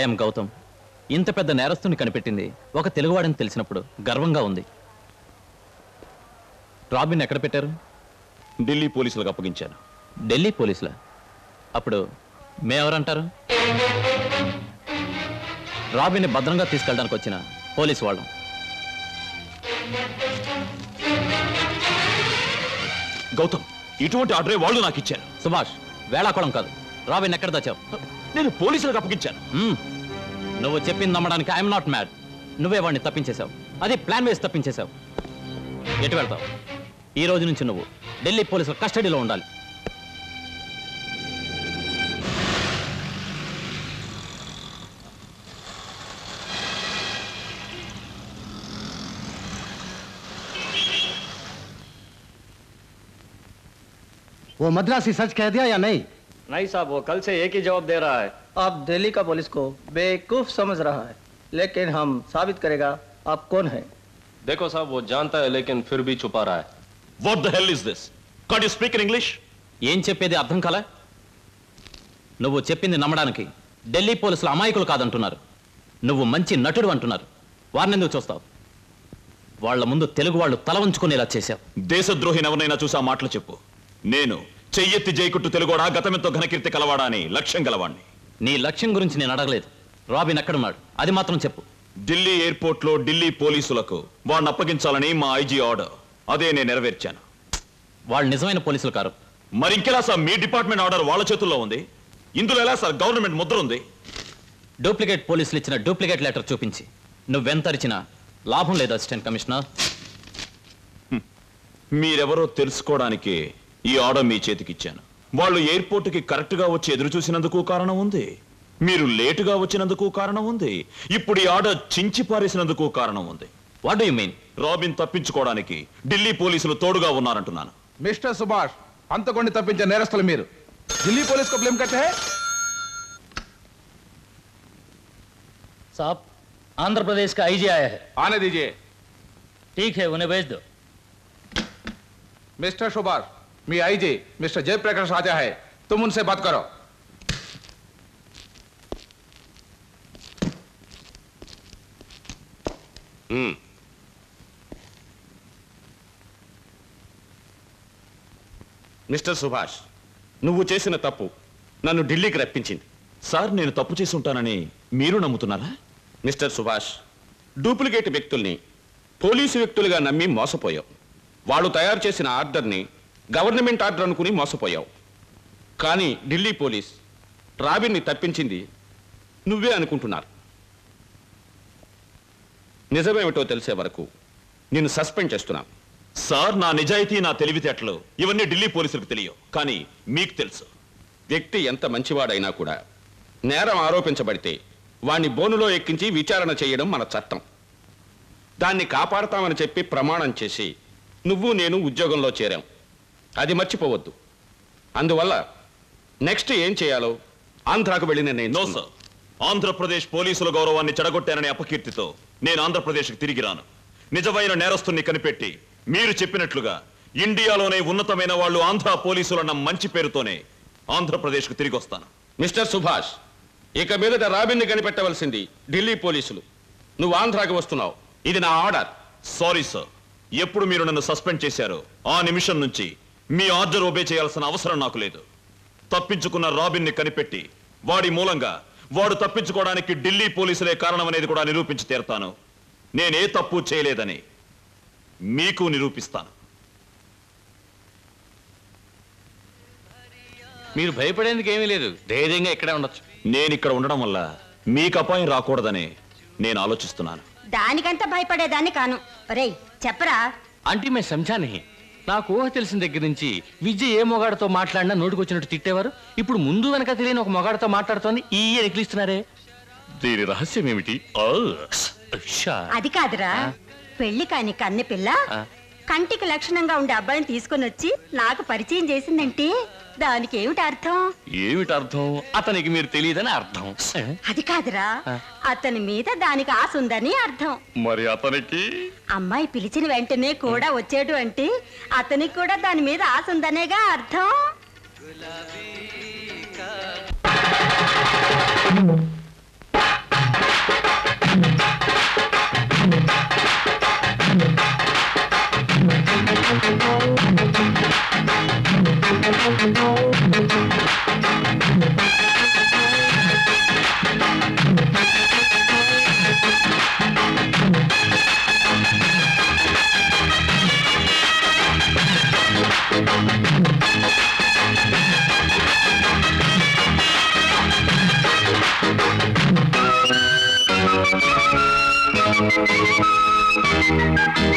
I'm Gautam ఇంత పెద్ద నేరస్తుని కనిపెట్టింది ఒక తెలుగువాడని తెలిసినప్పుడు గర్వంగా ఉంది రాబిన్ ఎక్కడ పెట్టారు ఢిల్లీ పోలీసులకు అప్పగించాను ఢిల్లీ పోలీసుల అప్పుడు మేమెవరంటారు రాబిన్ని భద్రంగా తీసుకెళ్ళడానికి వచ్చిన పోలీసు వాళ్ళం గౌతమ్ ఇటువంటి ఆర్డరే వాళ్ళు నాకు ఇచ్చారు సుభాష్ వేళాకోళం కాదు రాబిన్ ఎక్కడ దాచావు నేను పోలీసులకు అప్పగించాను మ్మ్. నువ్వు చెప్పింది నమ్మడానికి ఐఎమ్ నాట్ మ్యాడ్ నువ్వే వాడిని తప్పించేశావు అది ప్లాన్ వేసి తప్పించేశావు ఎటు వెళ్తావు ఈ రోజు నుంచి నువ్వు ఢిల్లీ పోలీసుల కస్టడీలో ఉండాలి वो मद्रासी सच कह दिया या नहीं नहीं साहब वो कल से एक ही जवाब दे रहा है आप दिल्ली का पुलिस को बेवकूफ समझ रहा है लेकिन हम साबित करेगा आप कौन है देखो साहब वो जानता है लेकिन फिर भी छुपा रहा है what the hell is this can't you speak in English ఏం చెప్పేది అర్థం కాలే నువ్వు చెప్పింది నమ్మడానికి ఢిల్లీ పోలీసులు అమాయకులు కాదంటున్నారు నువ్వు మంచి నటుడు అంటున్నారు వారిని ఎందుకు చూస్తావు వాళ్ళ ముందు తెలుగు వాళ్ళు తల ఉంచుకునేలా చేశావు దేశద్రోహిని ఎవరినైనా చూసా మాటలు చెప్పు నేను చెయ్యెత్తి జైకుట్టు తెలుగోడా గతమెంతో ఘనకీర్తి కలవాడా అని లక్ష్యం గలవాణ్ణి నీ లక్ష్యం గురించి నేను అడగలేదు రాబిన్ ఎక్కడున్నాడు అది మాత్రం చెప్పు ఢిల్లీ ఎయిర్పోర్ట్ లో ఢిల్లీ పోలీసులకు వాడిని అప్పగించాలని మా ఐజీ ఆర్డర్ అదే నేను నెరవేర్చాను వాళ్ళు నిజమైన పోలీసులు కారు మరింకెలా సార్ మీ డిపార్ట్మెంట్ ఆర్డర్ వాళ్ళ చేతుల్లో ఉంది ఇందులో ఎలా సార్ గవర్నమెంట్ ముద్ర ఉంది డూప్లికేట్ పోలీసులు ఇచ్చిన డూప్లికేట్ లెటర్ చూపించి నువ్వెంతరిచినా లాభం లేదు అసిస్టెంట్ కమిషనర్ మీరెవరో తెలుసుకోవడానికి ఈ ఆర్డర్ మీ చేతికిచ్చాను వాళ్ళు ఎయిర్పోర్ట్కి కరెక్ట్ గా వచ్చి ఎదురు చూసినందుకు కారణం ఉంది మీరు లేటుగా వచ్చినందుకు కారణం ఉంది ఇప్పుడు ఈ ఆర్డర్ చించి పారేసినందుకు కారణం ఉంది what do you mean Robin తప్పించుకోవడానికి ఢిల్లీ పోలీసులు తోడుగా ఉన్నారంటున్నాను మిస్టర్ సుభాష్ అంతకొండి తప్పించే నేరస్తులు మీరు ఢిల్లీ पुलिस को ब्लेम करते हैं साहब आंध्र प्रदेश का आईजी आया है आने दीजिए ठीक है उन्हें भेज दो मिस्टर सुभाष मी आईजी मिस्टर जयप्रकाश राजा है तुम उनसे बात करो మిస్టర్ సుభాష్ నువ్వు చేసిన తప్పు నన్ను ఢిల్లీకి రప్పించింది సార్ నేను తప్పు చేసి ఉంటానని మీరు నమ్ముతున్నారా మిస్టర్ సుభాష్ డూప్లికేట్ వ్యక్తుల్ని పోలీసు వ్యక్తులుగా నమ్మి మోసపోయావు వాళ్ళు తయారు చేసిన ఆర్డర్ని గవర్నమెంట్ ఆర్డర్ అనుకుని మోసపోయావు కానీ ఢిల్లీ పోలీస్ రాబిన్ని తప్పించింది నువ్వే అనుకుంటున్నారు నిజమేమిటో తెలిసే వరకు నిన్ను సస్పెండ్ చేస్తున్నాను సార్ నా నిజాయితీ నా తెలివితేటలు ఇవన్నీ ఢిల్లీ పోలీసులకు తెలియవు కానీ మీకు తెలుసు వ్యక్తి ఎంత మంచివాడైనా కూడా నేరం ఆరోపించబడితే వాణ్ణి బోనులో ఎక్కించి విచారణ చేయడం మన చట్టం దాన్ని కాపాడతామని చెప్పి ప్రమాణం చేసి నువ్వు నేను ఉద్యోగంలో చేరాం అది మర్చిపోవద్దు అందువల్ల నెక్స్ట్ ఏం చేయాలో ఆంధ్రాకు వెళ్ళిన నేను నో సార్ ఆంధ్రప్రదేశ్ పోలీసుల గౌరవాన్ని చెడగొట్టాననే అపకీర్తితో నేను ఆంధ్రప్రదేశ్కి తిరిగి రాను నిజమైన నేరస్తుని కనిపెట్టి మీరు చెప్పినట్లుగా ఇండియాలోనే ఉన్నతమైన వాళ్ళు ఆంధ్ర పోలీసులన్న మంచి పేరుతోనే ఆంధ్రప్రదేశ్కు తిరిగి వస్తాను మిస్టర్ సుభాష్ ఇక మీదట రాబిన్ని కనిపెట్టవలసింది ఢిల్లీ పోలీసులు నువ్వు ఆంధ్రాకి వస్తున్నావు ఇది నా ఆర్డర్ సారీ సార్ ఎప్పుడు మీరు నన్ను సస్పెండ్ చేశారో ఆ నిమిషం నుంచి మీ ఆర్డర్ ఒబే చేయాల్సిన అవసరం నాకు లేదు తప్పించుకున్న రాబిన్ని కనిపెట్టి వాడి మూలంగా వాడు తప్పించుకోవడానికి ఢిల్లీ పోలీసులే కారణం అనేది కూడా నిరూపించి తీరతాను నేనే తప్పు చేయలేదని మీకు నిరూపిస్తాను మీరు భయపడేందుకు ఏమీ లేదు ధైర్యంగా ఇక్కడే ఉండొచ్చు నేను ఇక్కడ ఉండడం వల్ల మీకు అపాయం రాకూడదని నేను ఆలోచిస్తున్నాను దానికంత భయపడేదాన్ని కాను రేయ్ చెప్పరా అంటే మేము సంచాని నాకు ఊహ తెలిసిన దగ్గర నుంచి విద్య ఏ మొగాడితో మాట్లాడినా నోటికొచ్చినట్టు తిట్టేవారు ఇప్పుడు ముందు వెనక తెలియని ఒక మొగాడితో మాట్లాడుతోంది ఈ ఎక్కిలిస్తున్నారే దీని రహస్యం ఏమిటి అది కాదురా పెళ్లి కాని కన్నె పిల్ల కంటికి లక్షణంగా ఉండే అబ్బాయిని తీసుకొని వచ్చి నాకు పరిచయం చేసిందంటే దానికి ఏమిటి అర్థం ఏమిటి అర్థం అతనికి మీరు తెలియదని అర్థం అది కాదురా అతని మీద దానికి ఆశ ఉందని అర్థం మరి అతనికి అమ్మాయి పిలిచిన వెంటనే కూడా వచ్చేటు అంటే అతనికి కూడా దాని మీద ఆశ ఉందనేగా అర్థం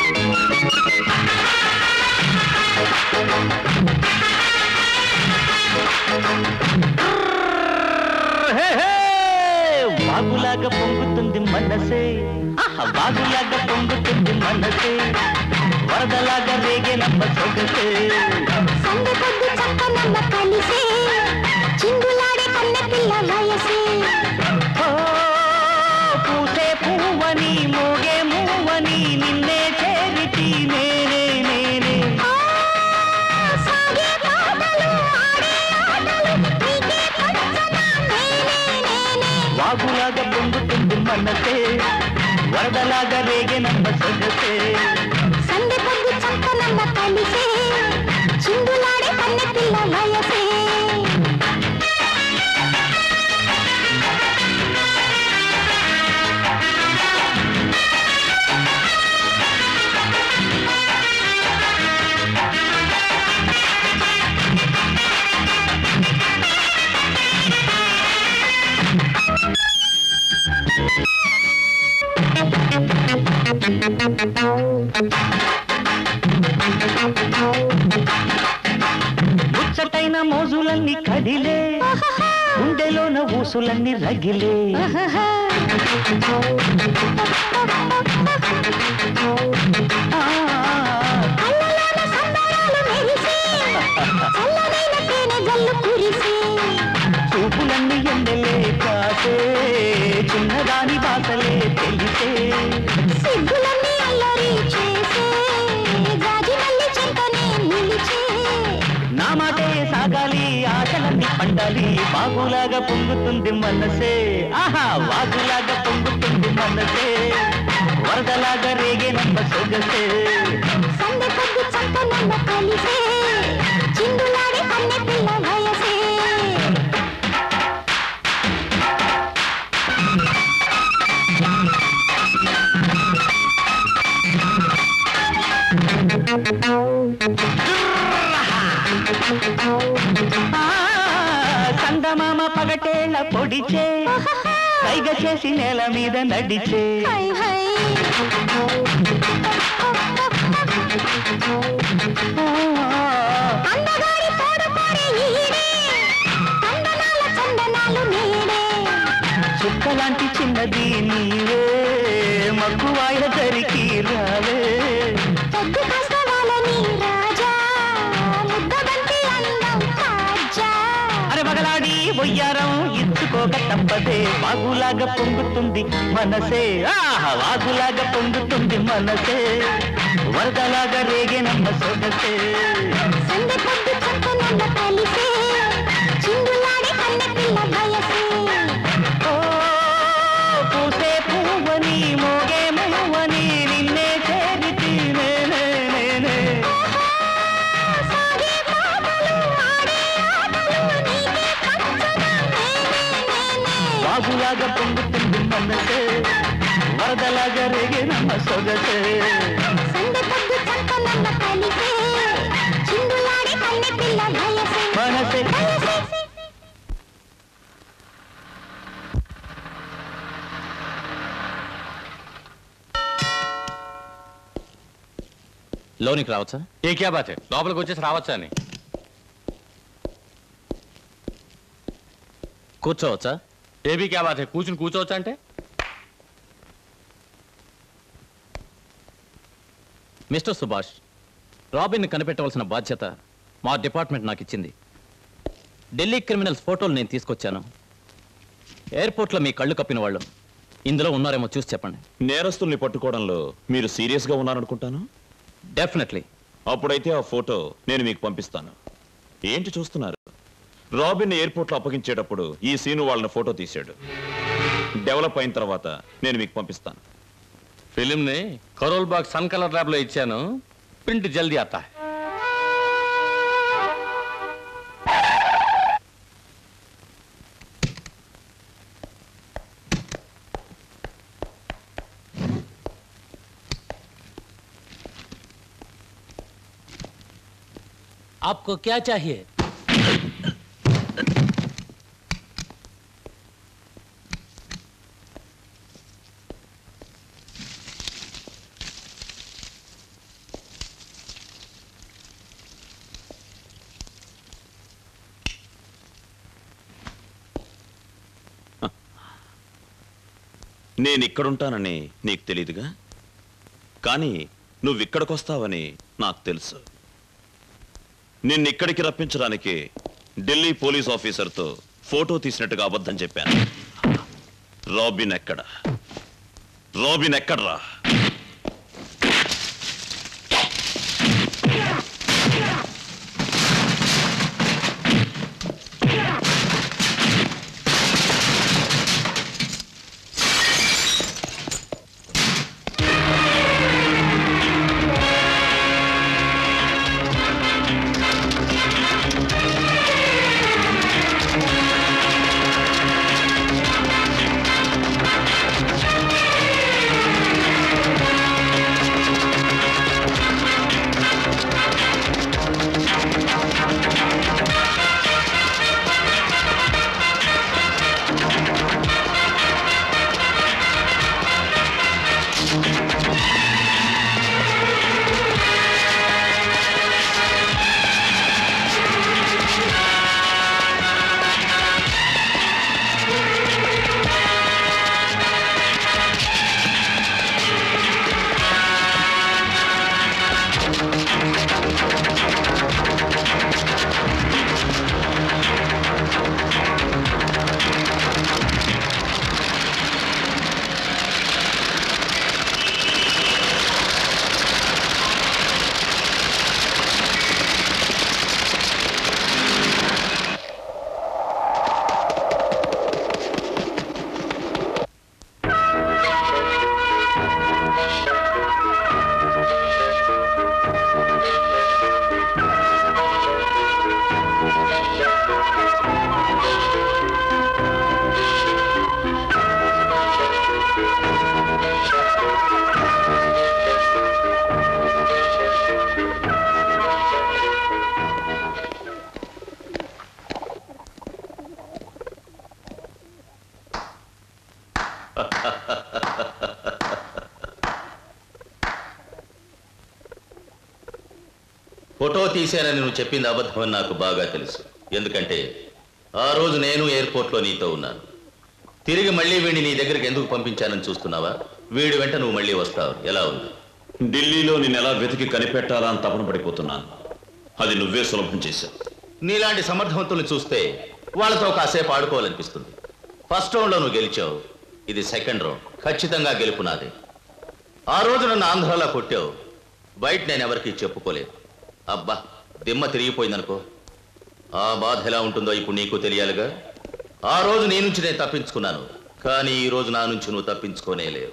వాగులాగా పొంగుతుంది మనసే ఆహా, వాగులాగా పొంగుతుంది మనసే వరదలాగా రేగే నమ్మ సొగసే సందె పొద్దు చక్కనమ్మ కలిసే చిందులాడే కన్న పిల్ల వయసే ఓ, పూసే పువ్వని మోగే మూవని నిన్నే చేరితి నేనే నేనే సాగే పాటలు ఆడే ఆటలు నీకే పచ్చనా నేనే నేనే వాగులాగా పొంగుతుంది మనసే వరదలాగా రేగే నమ్మ సొగసే సందె పొద్దు చక్కనమ్మ కలిసే చిందులాడే కన్న పిల్ల వయసే ముచ్చటైన మోజులన్నీ కదిలే గుండెలోన ఊసులన్నీ రగిలే ఆ, కళ్ళలోన సంబరాలు మెరిసే చల్లనైన తేనె జల్లు కురిసే చూపులన్నీ ఎండలే కాసే చిన్నదాని బాసలే తెలిసే సిగ్గులన్నీ అల్లరి చేసే జాజి మల్లి చెంతనే నిలిచే నా మాటే సాగాలి ఆశలన్నీ పండాలి బాగులాగా పొంగుతుంది మనసే ఆహా వాగులాగా పొంగుతుంది మనసే వరదలాగా రేగే నమ్మ సొగసే సందె పొద్దు చంకనమ్మ కలిసే చిందులాడే కన్నె పిల్ల వయసే ఆ, చందమామ పగటేళ్ళ పొడిచే పైగ చేసి నేల మీద నడిచే హై హై అందగాడి తోడు కోరే ఈడే చందనాల చందనాలు నీడే చుక్కలాంటి చిన్నది నీవే మక్కువాయ దరికి రావే పొద్దు కాస్తవాలని రాజా ముద్దబంతి అందం తాజా అరే మగలాడి ఒయ్యారం ఇచ్చుకోక తప్పదే వాగులాగా పొంగుతుంది మనసే ఆహా వాగులాగా పొంగుతుంది మనసే వరదలాగా రేగే నమ్మ సొగసే సందె పొద్దు చంకనమ్మ కలిసే చిందులాడే కన్నె పిల్ల వయసే ఓ పూసే పువ్వని మోగే మువ్వని నిన్నే చేరితి నేనే నేనే సాగే పాటలు ఆడే ఆటలు నీకే పచ్చనా నేనే నేనే వాగులాగా పొంగుతుంది మనసే వరదలాగా రేగే నమ్మ సొగసే సందె పొద్దు చంకనమ్మ కలిసే చిందులాడే కన్నె పిల్ల వయసే మనసే వయసే లోనికి రావచ్చా ఏ క్యా బాత్ హై? లోపలికి వచ్చేసి రావచ్చా అని కూర్చోవచ్చా ఏబీ క్యా బాత్ హై? కూర్చుని కూర్చోవచ్చా అంటే మిస్టర్ సుభాష్ రాబిన్ కనిపెట్టవలసిన బాధ్యత మా డిపార్ట్మెంట్ నాకు ఇచ్చింది ఢిల్లీ క్రిమినల్స్ ఫోటోలు నేను తీసుకొచ్చాను ఎయిర్పోర్ట్లో మీ కళ్ళు కప్పిన వాళ్ళు ఇందులో ఉన్నారేమో చూసి చెప్పండి నేరస్తుల్ని పట్టుకోవడంలో మీరు సీరియస్ గా ఉన్నారనుకుంటాను డెఫినెట్లీ అప్పుడైతే ఆ ఫోటో నేను మీకు పంపిస్తాను ఏంటి చూస్తున్నారు రాబిన్ ఎయిర్పోర్ట్ లో అప్పగించేటప్పుడు ఈ సీను వాళ్ళని ఫోటో తీశాడు డెవలప్ అయిన తర్వాత నేను మీకు పంపిస్తాను ఫిలింని Karol Bagh sun colour lab లో ఇచ్చాను ప్రింట్ జల్దీ ఆతా హై. आपको क्या चाहिए నేను ఇక్కడుంటానని నీకు తెలీదుగా కానీ నువ్వు ఇక్కడికొస్తావని నాకు తెలుసు నిన్ను ఇక్కడికి రప్పించడానికి ఢిల్లీ పోలీస్ ఆఫీసర్తో ఫోటో తీసినట్టుగా అబద్ధం చెప్పాను రాబిన్ ఎక్కడ రాబిన్ ఎక్కడ్రా ఫోటో తీశానని నువ్వు చెప్పింది అబద్ధమని నాకు బాగా తెలుసు ఎందుకంటే ఆ రోజు నేను ఎయిర్పోర్ట్లో నీతో ఉన్నాను తిరిగి మళ్ళీ వీడిని నీ దగ్గరికి ఎందుకు పంపించానని చూస్తున్నావా వీడి వెంట నువ్వు మళ్ళీ వస్తావు ఎలా ఉంది ఢిల్లీలో నేను ఎలా వెతికి కనిపెట్టాలా అని తపన పడిపోతున్నాను అది నువ్వే సులభం చేశావు నీలాంటి సమర్థవంతుల్ని చూస్తే వాళ్ళతో కాసేపు ఆడుకోవాలనిపిస్తుంది ఫస్ట్ రౌండ్లో నువ్వు గెలిచావు ఇది సెకండ్ రౌండ్ ఖచ్చితంగా గెలుపు నాదే ఆ రోజు నన్ను ఆంధ్రాలో కొట్టావు బయట నేను ఎవరికి చెప్పుకోలేదు అబ్బా దిమ్మ తిరిగిపోయిందనుకో ఆ బాధ ఎలా ఉంటుందో ఇప్పుడు నీకు తెలియాలిగా ఆ రోజు నీ నుంచి నేను తప్పించుకున్నాను కానీ ఈ రోజు నా నుంచి నువ్వు తప్పించుకోనే లేవు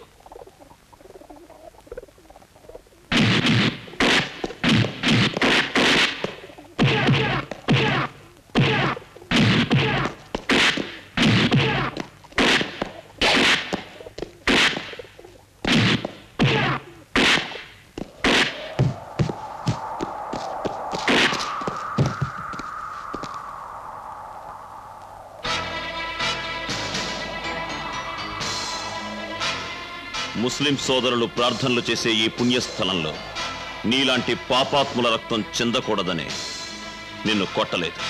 ముస్లిం సోదరులు ప్రార్థనలు చేసే ఈ పుణ్యస్థలంలో నీలాంటి పాపాత్ముల రక్తం చెందకూడదని నిన్ను కొట్టలేదు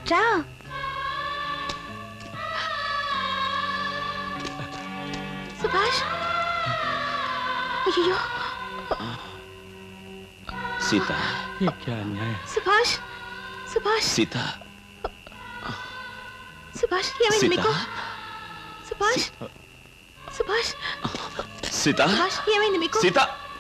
రా సుభాష్ అయ్యో సీత సుభాష్ సుభాష్ సీత సుభాష్ ఏమైంది సీత. మీకు సుభాష్ సుభాష్ సీత సుభాష్ ఏమైంది మీకు సీత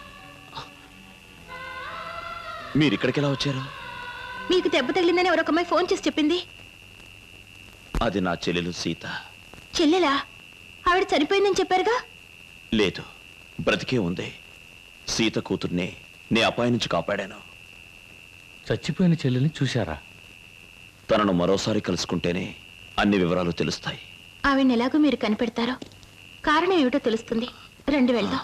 మీరు ఇక్కడికి ఎలా వచ్చారు మీకు దెబ్బ తగిలిందని ఎవరొక అమ్మాయి ఫోన్ చేసి చెప్పింది అది నా చెల్లెలు సీత చెల్లెలా ఆవిడ చనిపోయిందని చెప్పారుగా లేదు బ్రతికే ఉంది సీత కూతుర్ని నే అపాయం నుంచి కాపాడాను చచ్చిపోయిన చెల్లెల్ని చూశారా తనను మరోసారి కలుసుకుంటేనే అన్ని వివరాలు తెలుస్తాయి ఆవిడని ఎలాగో మీరు కనిపెడతారో కారణం ఏమిటో తెలుస్తుంది రండి వెళ్దాం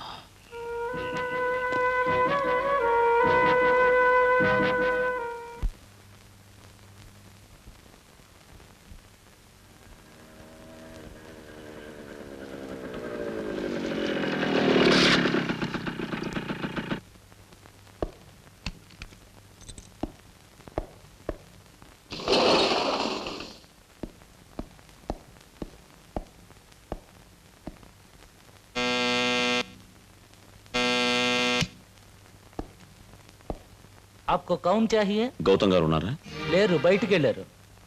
आपको कौन चाहिए గౌతమ్ గారు ఉన్నారా లేరు బయటికి వెళ్ళారు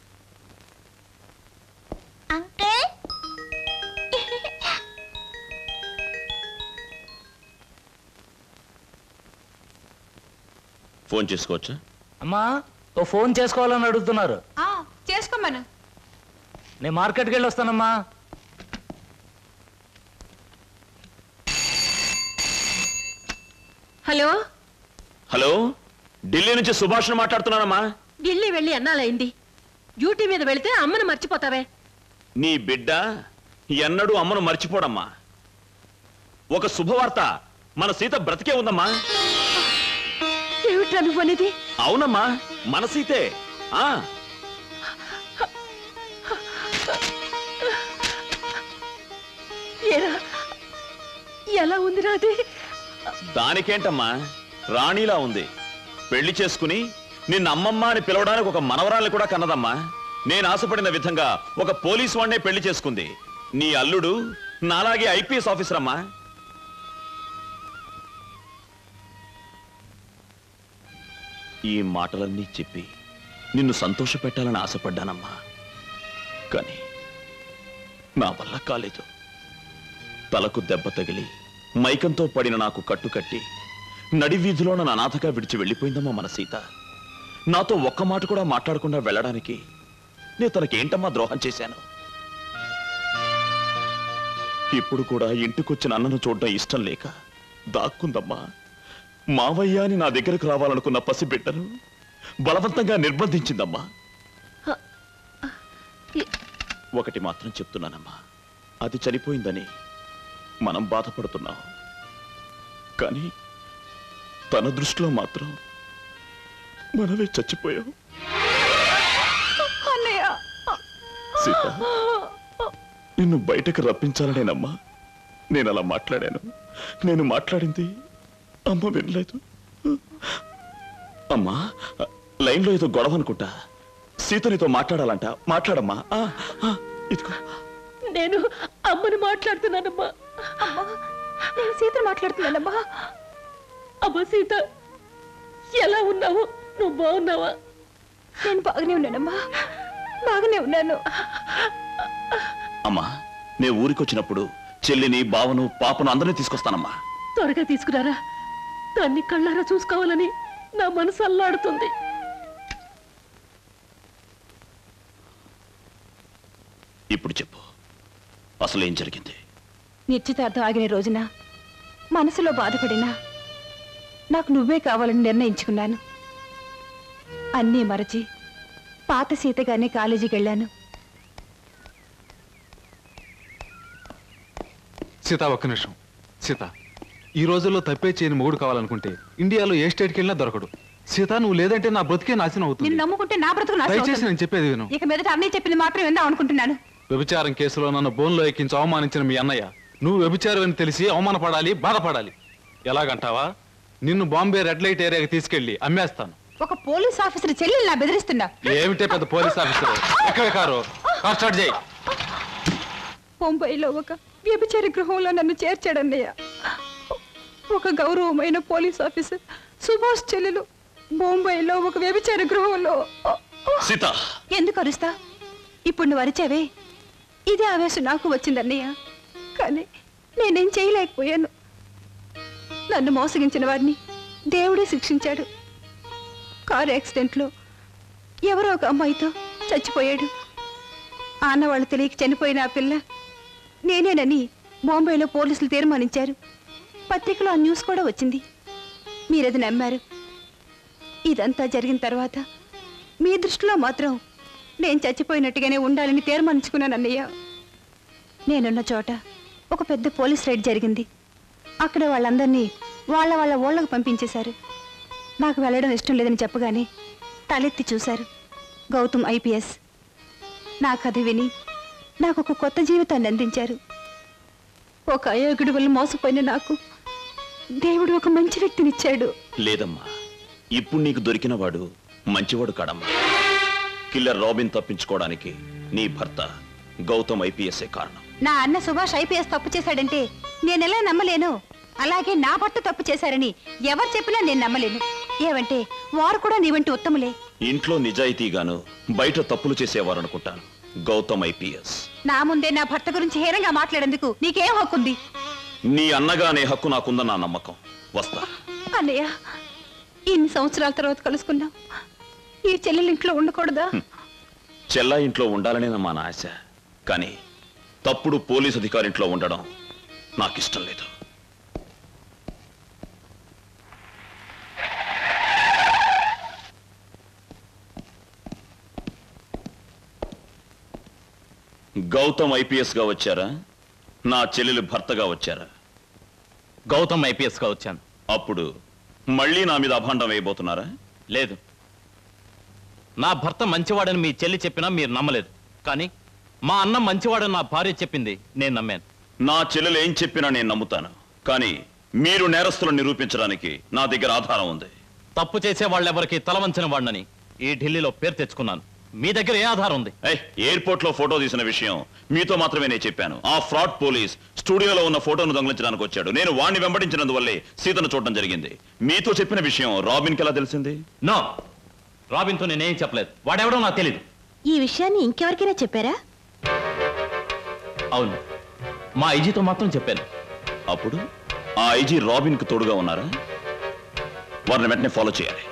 ఫోన్ చేసుకోవచ్చా అమ్మా ఓ ఫోన్ చేసుకోవాలని అడుగుతున్నారు చేసుకోమను నేను మార్కెట్కి వెళ్ళి వస్తానమ్మా హలో హలో ఢిల్లీ నుంచి సుభాష్ మాట్లాడుతున్నానమ్మా ఢిల్లీ వెళ్ళి ఎన్నాలైంది డ్యూటీ మీద వెళితే అమ్మను మర్చిపోతావే నీ బిడ్డ ఎన్నడూ అమ్మను మర్చిపోడమ్మా ఒక శుభవార్త మన సీత బ్రతికే ఉందమ్మా ఏమిట్రా నువ్వనేది అవునమ్మా మన సీతే ఆ ఏరా ఎలా ఉందిరా అది దానికేంటమ్మా రాణిలా ఉంది పెళ్లి చేసుకుని నిన్న అమ్మమ్మ అని పిలవడానికి ఒక మనవరాల్ని కూడా కన్నదమ్మా నేను ఆశపడిన విధంగా ఒక పోలీస్ వాడినే పెళ్లి చేసుకుంది నీ అల్లుడు నాలాగే ఐపీఎస్ ఆఫీసర్ అమ్మా ఈ మాటలన్నీ చెప్పి నిన్ను సంతోషపెట్టాలని ఆశపడ్డానమ్మా కానీ నా వల్ల కాలేదు తలకు దెబ్బ తగిలి మైకంతో పడిన నాకు కట్టుకట్టి నడి వీధిలోన నా అనాథగా విడిచి వెళ్ళిపోయిందమ్మా మన సీత నాతో ఒక్క మాట కూడా మాట్లాడకుండా వెళ్ళడానికి నేను తనకేంటమ్మా ద్రోహం చేశాను ఇప్పుడు కూడా ఇంటికొచ్చిన అన్నను చూడడం ఇష్టం లేక దాక్కుందమ్మా మావయ్య అని నా దగ్గరకు రావాలనుకున్న పసిబిడ్డను బలవంతంగా నిర్బంధించిందమ్మా ఒకటి మాత్రం చెప్తున్నానమ్మా అది చనిపోయిందని మనం బాధపడుతున్నాం కానీ తన దృష్టిలో మాత్రం మనమే చచ్చిపోయాం అన్నయ్య సీత నిన్ను బయటకు రప్పించాలనేనమ్మా నేను అలా మాట్లాడాను నేను మాట్లాడింది అమ్మ వినలేదు అమ్మా లైన్లో ఏదో గొడవ అనుకుంటా సీత నీతో మాట్లాడాలంట మాట్లాడమ్మా ఆ, ఆ, ఇదిగో నేను అమ్మని మాట్లాడుతున్నానమ్మా అమ్మా నేను సీతను మాట్లాడుతున్నానమ్మా అమ్మ సీత ఎలా ఉన్నావు నువ్వు బాగున్నావా నేను బాగానే ఉన్నానమ్మా బాగానే ఉన్నాను అమ్మా నేను ఊరికొచ్చినప్పుడు చెల్లిని బావను పాపను అందరినీ తీసుకొస్తానమ్మా త్వరగా తీసుకురారా దాన్ని కళ్ళారా చూసుకోవాలని నా మనసు అల్లాడుతుంది ఇప్పుడు చెప్పు అసలు ఏం జరిగింది నిశ్చితార్థం ఆగిన రోజున మనసులో బాధపడినా నాకు నువ్వే కావాలని నిర్ణయించుకున్నాను అన్నీ మరచి పాత సీతగానే కాలేజీకి వెళ్ళాను సీత ఒక్క నిమిషం సీత ఈ రోజుల్లో తప్పే చేయని మొగుడు కావాలనుకుంటే ఇండియాలో ఏ స్టేట్కి వెళ్ళినా దొరకడు సీత నువ్వు లేదంటే నా బ్రతికే నాశనం అవుతుంది నిన్ను నమ్ముకుంటే నా బ్రతుకు నాశనం దయచేసి అవుతుంది. నేను చెప్పేది విను ఇక మీదట అన్నయ్య చెప్పింది మాత్రం విందాం అనుకుంటున్నాను వ్యభిచారం కేసులో నన్ను బోన్లో ఎక్కించి అవమానించిన మీ అన్నయ్య నువ్వు వ్యభిచారం అని తెలిసి అవమానపడాలి బాధపడాలి ఎలాగంటావా నిన్ను బాంబే రెడ్ లైట్ ఏరియాకి తీసుకెళ్లి అమ్మేస్తాను ఒక పోలీస్ ఆఫీసర్ చెల్లెలు నా బెదిరిస్తున్నా ఏమిటే పెద్ద పోలీస్ ఆఫీసర్ ఎక్కడ కారు కార్ స్టార్ట్ చేయి బొంబాయిలో ఒక వ్యభిచార గృహంలో నన్ను చేర్చాడన్నయ్య ఒక గౌరవమైన పోలీస్ ఆఫీసర్ సుభాష్ చెల్లెలు బొంబాయిలో ఒక వ్యభిచార గృహంలో సీత ఎందుకు అరుస్తా ఇప్పుడు నువ్వు అరిచావే ఇదే ఆవేశం నాకు వచ్చిందన్నయ్య కానీ నేనేం చేయలేకపోయాను నన్ను మోసగించిన వాడిని దేవుడే శిక్షించాడు కారు యాక్సిడెంట్లో ఎవరో ఒక అమ్మాయితో చచ్చిపోయాడు ఆనవాళ్ళు తెలియక చనిపోయిన ఆ పిల్ల నేనేనని బాంబేలో పోలీసులు తీర్మానించారు పత్రికలో ఆ న్యూస్ కూడా వచ్చింది మీరది నమ్మారు ఇదంతా జరిగిన తర్వాత మీ దృష్టిలో మాత్రం నేను చచ్చిపోయినట్టుగానే ఉండాలని తీర్మానించుకున్నాను అన్నయ్య నేనున్న చోట ఒక పెద్ద పోలీస్ రైడ్ జరిగింది అక్కడ వాళ్ళందరినీ వాళ్ళ వాళ్ళ ఊళ్ళకు పంపించేశారు నాకు వెళ్ళడం ఇష్టం లేదని చెప్పగానే తలెత్తి చూశారు గౌతమ్ ఐపీఎస్ నా కథ విని నాకు ఒక కొత్త జీవితాన్ని అందించారు ఒక అయోగ్యుడి వల్ల మోసపోయిన నాకు దేవుడు ఒక మంచి వ్యక్తినిచ్చాడు లేదమ్మా ఇప్పుడు నీకు దొరికిన వాడు మంచివాడు కాడమ్మా కిల్లర్ రాబిన్ తప్పించుకోవడానికి నీ భర్త గౌతమ్ ఐపీఎస్ఏ కారణం నా అన్న సుభాష్ ఐపీఎస్ తప్పు చేశాడంటే నేనెలా నమ్మలేను అలాగే నా భర్త తప్పు చేశారని ఎవరు చెప్పినా నేను నమ్మలేను ఏమంటే వారు కూడా నీ వంటి ఉత్తములే ఇంట్లో నిజాయితీగాను బయట తప్పులు చేసేవారనుకుంటాను గౌతమ్ ఐపీఎస్ నా ముందే నా భర్త గురించి హేరంగా మాట్లాడేందుకు నీకేం హక్కుంది నీ అన్నగా అనే హక్కు నాకుందన్న నా నమ్మకం వస్తా అన్నయ్య ఇన్ని సంవత్సరాల తర్వాత కలుసుకున్నాం ఈ చెల్లెలు ఇంట్లో ఉండకూడదా చెల్లా ఇంట్లో ఉండాలనే మా నా ఆశ కానీ తప్పుడు పోలీస్ అధికారింట్లో ఉండడం నాకిష్టం లేదు గౌతమ్ ఐపీఎస్ గా వచ్చారా నా చెల్లెలు భర్తగా వచ్చారా గౌతమ్ ఐపీఎస్ గా వచ్చాను అప్పుడు మళ్ళీ నా మీద అభాండం వేయబోతున్నారా లేదు నా భర్త మంచివాడని మీ చెల్లి చెప్పినా మీరు నమ్మలేదు కానీ మా అన్న మంచివాడని నా భార్య చెప్పింది నేను నమ్మాను నా చెల్లెలు ఏం చెప్పినా నేను నమ్ముతాను కానీ మీరు నేరస్తులను నిరూపించడానికి నా దగ్గర ఆధారం ఉంది తప్పు చేసే వాళ్ళెవరికి తలవంచిన వాడినని ఈ ఢిల్లీలో పేరు తెచ్చుకున్నాను మీ దగ్గర ఏ ఆధారం ఉంది ఏయ్, ఎయిర్పోర్ట్ లో ఫోటో తీసిన విషయం మీతో మాత్రమే నేను చెప్పాను ఆ ఫ్రాడ్ పోలీస్ స్టూడియోలో ఉన్న ఫోటోను దొంగిలించడానికి వచ్చాడు నేను వాణ్ణి వెంబడించినందువల్లే సీతను చూడడం జరిగింది మీతో చెప్పిన విషయం రాబిన్ కి ఎలా తెలిసింది నో రాబిన్తో నేనేం చెప్పలేదు వాడెవడో నాకు తెలియదు ఈ విషయాన్ని ఇంకెవరికైనా చెప్పారా అవును మా ఐజీతో మాత్రం చెప్పాను అప్పుడు ఆ ఐజీ రాబిన్ కు తోడుగా ఉన్నారా వారిని వెంటనే ఫాలో చేయాలి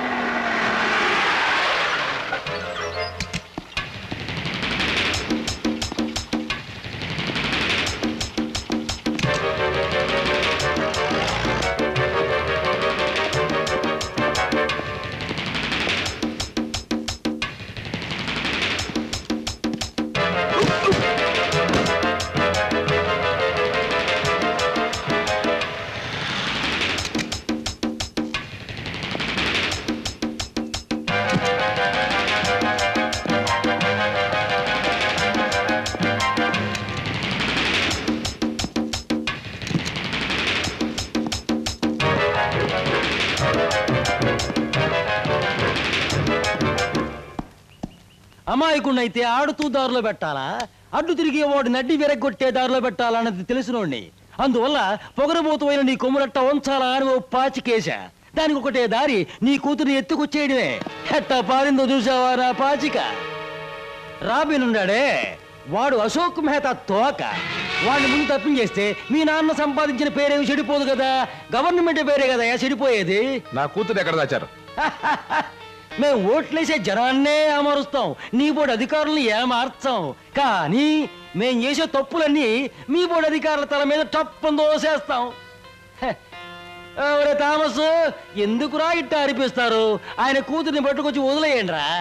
అమాయకుడినైతే ఆడుతూ దారిలో పెట్టాలా అడ్డు తిరిగే వాడు నడ్డి విరగొట్టే దారిలో పెట్టాలన్నది తెలిసినోడిని అందువల్ల పొగరబోతువైన నీ కొమ్మురట్ట ఉంచాలా అని ఓ పాచికేశా దానికి ఒకటే దారి నీ కూతురు ఎత్తుకొచ్చేయడమే ఎట్టా పారిందో చూసావా నా పాచిక రాబిన్ ఉన్నాడే వాడు అశోక్ మెహతా తోక వాడిని ముందు తప్పించేస్తే మీ నాన్న సంపాదించిన పేరేమి చెడిపోదు కదా గవర్నమెంట్ పేరే కదా చెడిపోయేది నా కూతురు ఎక్కడ దాచారు మేము ఓట్లేసే జనాన్నే అమరుస్తాం నీ బోర్డు అధికారులను ఏమార్చాం కానీ మేం చేసే తప్పులన్నీ మీ బోర్డు అధికారుల తల మీద టప్పని దోసేస్తాం హె, ఎవరే థామస్ ఎందుకురా ఇట్ట అరిపిస్తారు ఆయన కూతుర్ని పట్టుకొచ్చి వదిలేయండి రా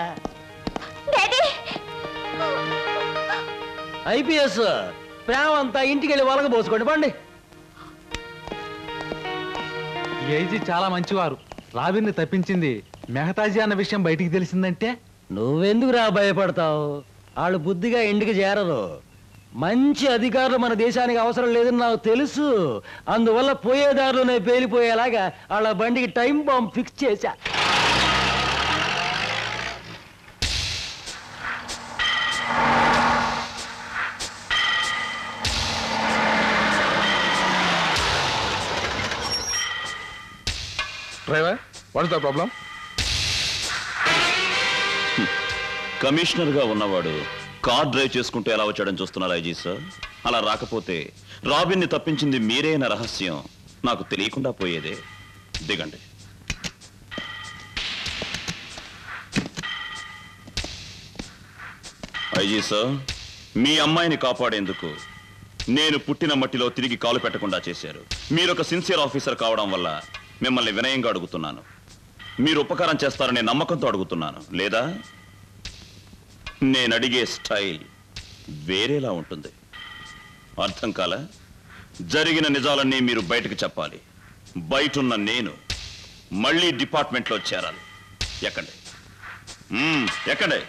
ఐపీఎస్ ప్రేమ అంతా ఇంటికి వెళ్ళి వలగబోసుకోండి పండి ఏజీ చాలా మంచివారు రాబిన్ని తప్పించింది మెహతాజీ అన్న విషయం బయటికి తెలిసిందంటే నువ్వెందుకురా భయపడతావు వాళ్ళు బుద్ధిగా ఇంటికి చేరరు మంచి అధికారులు మన దేశానికి అవసరం లేదని నాకు తెలుసు అందువల్ల పోయేదారిలోనే పేలిపోయేలాగా వాళ్ళ బండికి టైం బాంబ్ ఫిక్స్ చేశా driver what's the problem commissioner గా ఉన్నవాడు కార్ డ్రైవ్ చేసుకుంటూ ఎలా వచ్చాడని చూస్తున్నారు ఐజీ సార్ అలా రాకపోతే రాబిన్ ని తప్పించింది మీరే అన్న రహస్యం నాకు తెలియకుండా పోయేదే దిగండి ఐజీ సార్ మీ అమ్మాయిని కాపాడేందుకు నేను పుట్టిన మట్టిలో తిరిగి కాలు పెట్టకుండా చేశారు మీరు ఒక సిన్సియర్ ఆఫీసర్ కావడం వల్ల మిమ్మల్ని వినయంగా అడుగుతున్నాను మీరు ఉపకారం చేస్తారనే నమ్మకంతో అడుగుతున్నాను లేదా నేను అడిగే స్టైల్ వేరేలా ఉంటుంది అర్థం కాల జరిగిన నిజాలన్నీ మీరు బయటకు చెప్పాలి బయటున్న నేను మళ్ళీ డిపార్ట్మెంట్లో చేరాలి ఎక్కండి మ్మ్, ఎక్కండి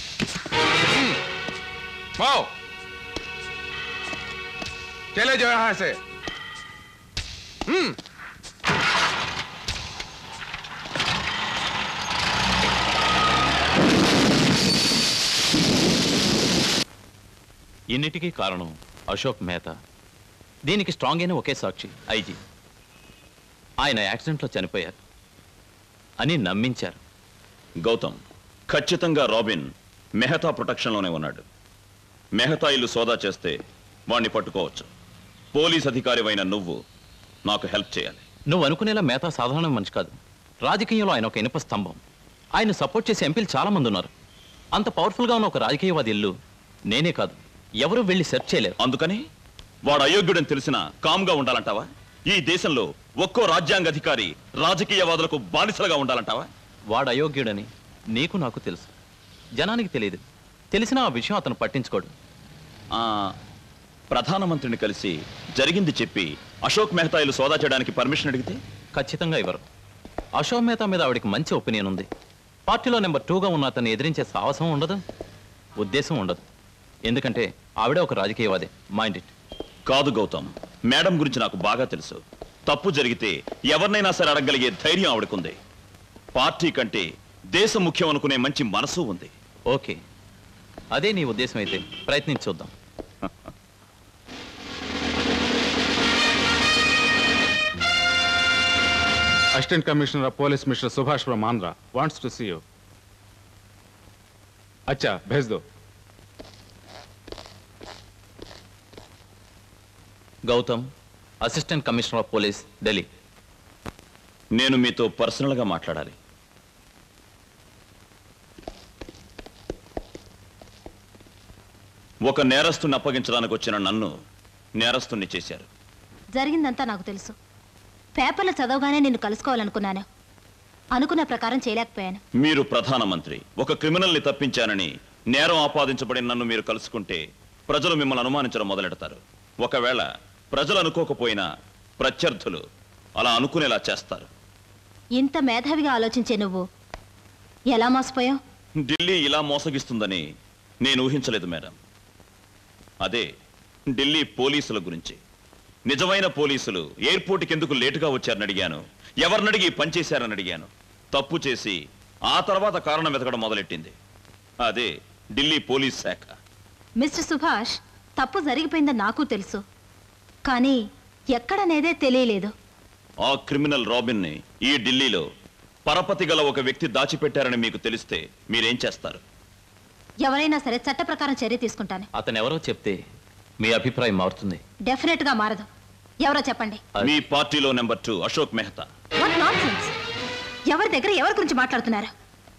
आओ चले जाओ यहां से हम्म ఇన్నిటికీ కారణం అశోక్ మేహతా దీనికి స్ట్రాంగ్ అయిన ఒకే సాక్షి ఐజీ ఆయన యాక్సిడెంట్లో చనిపోయారు అని నమ్మించారు గౌతమ్ ఖచ్చితంగా రాబిన్ మెహతా ప్రొటెక్షన్లోనే ఉన్నాడు మెహతా ఇల్లు సోదా చేస్తే వాణ్ణి పట్టుకోవచ్చు పోలీస్ అధికారివైన నువ్వు నాకు హెల్ప్ చేయాలి నువ్వు అనుకునేలా మేతా సాధారణ మనిషి కాదు రాజకీయంలో ఆయన ఒక ఇనుప స్తంభం ఆయన సపోర్ట్ చేసే ఎంపీలు చాలా మంది ఉన్నారు అంత పవర్ఫుల్గా ఉన్న ఒక రాజకీయవాది ఇల్లు నేనే కాదు ఎవరు వెళ్ళి సెర్చ్ చేయలేరు అందుకని వాడు అయోగ్యుడని తెలిసినా కామ్గా ఉండాలంటావా ఈ దేశంలో ఒక్కో రాజ్యాంగ అధికారి రాజకీయవాదులకు బానిసలుగా ఉండాలంటావా వాడు అయోగ్యుడని నీకు నాకు తెలుసు జనానికి తెలియదు తెలిసినా ఆ విషయం అతను పట్టించుకోడు ఆ, ప్రధానమంత్రిని కలిసి జరిగింది చెప్పి అశోక్ మెహతా ఇల్లు సోదా చేయడానికి పర్మిషన్ అడిగితే ఖచ్చితంగా ఇవ్వరు అశోక్ మేతా మీద ఆవిడకి మంచి ఒపీనియన్ ఉంది పార్టీలో నెంబర్ టూగా ఉన్న అతన్ని ఎదిరించే సాహసం ఉండదు ఉద్దేశం ఉండదు ఎందుకంటే ఆవిడే ఒక రాజకీయవాది మైండ్ ఇట్ కాదు గౌతమ్ మేడం గురించి నాకు బాగా తెలుసు తప్పు జరిగితే ఎవరినైనా సరే అడగలిగే ధైర్యం ఆవిడకుంది పార్టీ కంటే దేశం ముఖ్యం అనుకునే మంచి మనసు ఉంది ఓకే అదే నీ ఉద్దేశం అయితే ప్రయత్నించి చూద్దాం Assistant Commissioner of Police Mr. Subhash from Andhra wants to see you. अच्छा भेज दो Gautam assistant commissioner of police Delhi నేను మీతో పర్సనల్గా మాట్లాడాలి ఒక నేరస్తుని అప్పగించడానికి వచ్చిన నన్ను నేరస్తుని చేశారు జరిగిందంతా నాకు తెలుసు పేపర్లు చదవగానే నిన్ను కలుసుకోవాలనుకున్నాను అనుకున్న ప్రకారం చేయలేకపోయాను మీరు ప్రధానమంత్రి ఒక క్రిమినల్ని తప్పించానని నేరం ఆపాదించబడిన నన్ను మీరు కలుసుకుంటే ప్రజలు మిమ్మల్ని అనుమానించడం మొదలెడతారు ఒకవేళ ప్రజలు అనుకోకపోయినా ప్రత్యర్థులు అలా అనుకునేలా చేస్తారు ఇంత మేధావిగా ఆలోచించే నువ్వు ఎలా మోసపోయావు ఢిల్లీ ఇలా మోసగిస్తుందని నేను ఊహించలేదు మేడం అదే ఢిల్లీ పోలీసుల గురించి నిజమైన పోలీసులు ఎయిర్పోర్ట్కి ఎందుకు లేటుగా వచ్చారని అడిగాను ఎవరినడిగి ఈ పని చేశారని అడిగాను తప్పు చేసి ఆ తర్వాత కారణం వెతకడం మొదలెట్టింది అదే ఢిల్లీ పోలీస్ శాఖ మిస్టర్ సుభాష్ తప్పు జరిగిపోయిందని నాకు తెలుసు కానీ ఎక్కడనేదే తెలియలేదు ఆ క్రిమినల్ రాబిన్ని ఈ ఢిల్లీలో పరపతి గల ఒక వ్యక్తి దాచిపెట్టారని మీకు తెలిస్తే మీరేం చేస్తారు ఎవరైనా సరే చట్ట ప్రకారం చర్య తీసుకుంటాను అతను ఎవరో చెప్తే మీ అభిప్రాయం మారుతుంది డెఫినెట్ గా మారదు ఎవరో చెప్పండి మీ పార్టీలో number two Ashok Mehta what not ఎవరి దగ్గర ఎవరి గురించి మాట్లాడుతున్నారు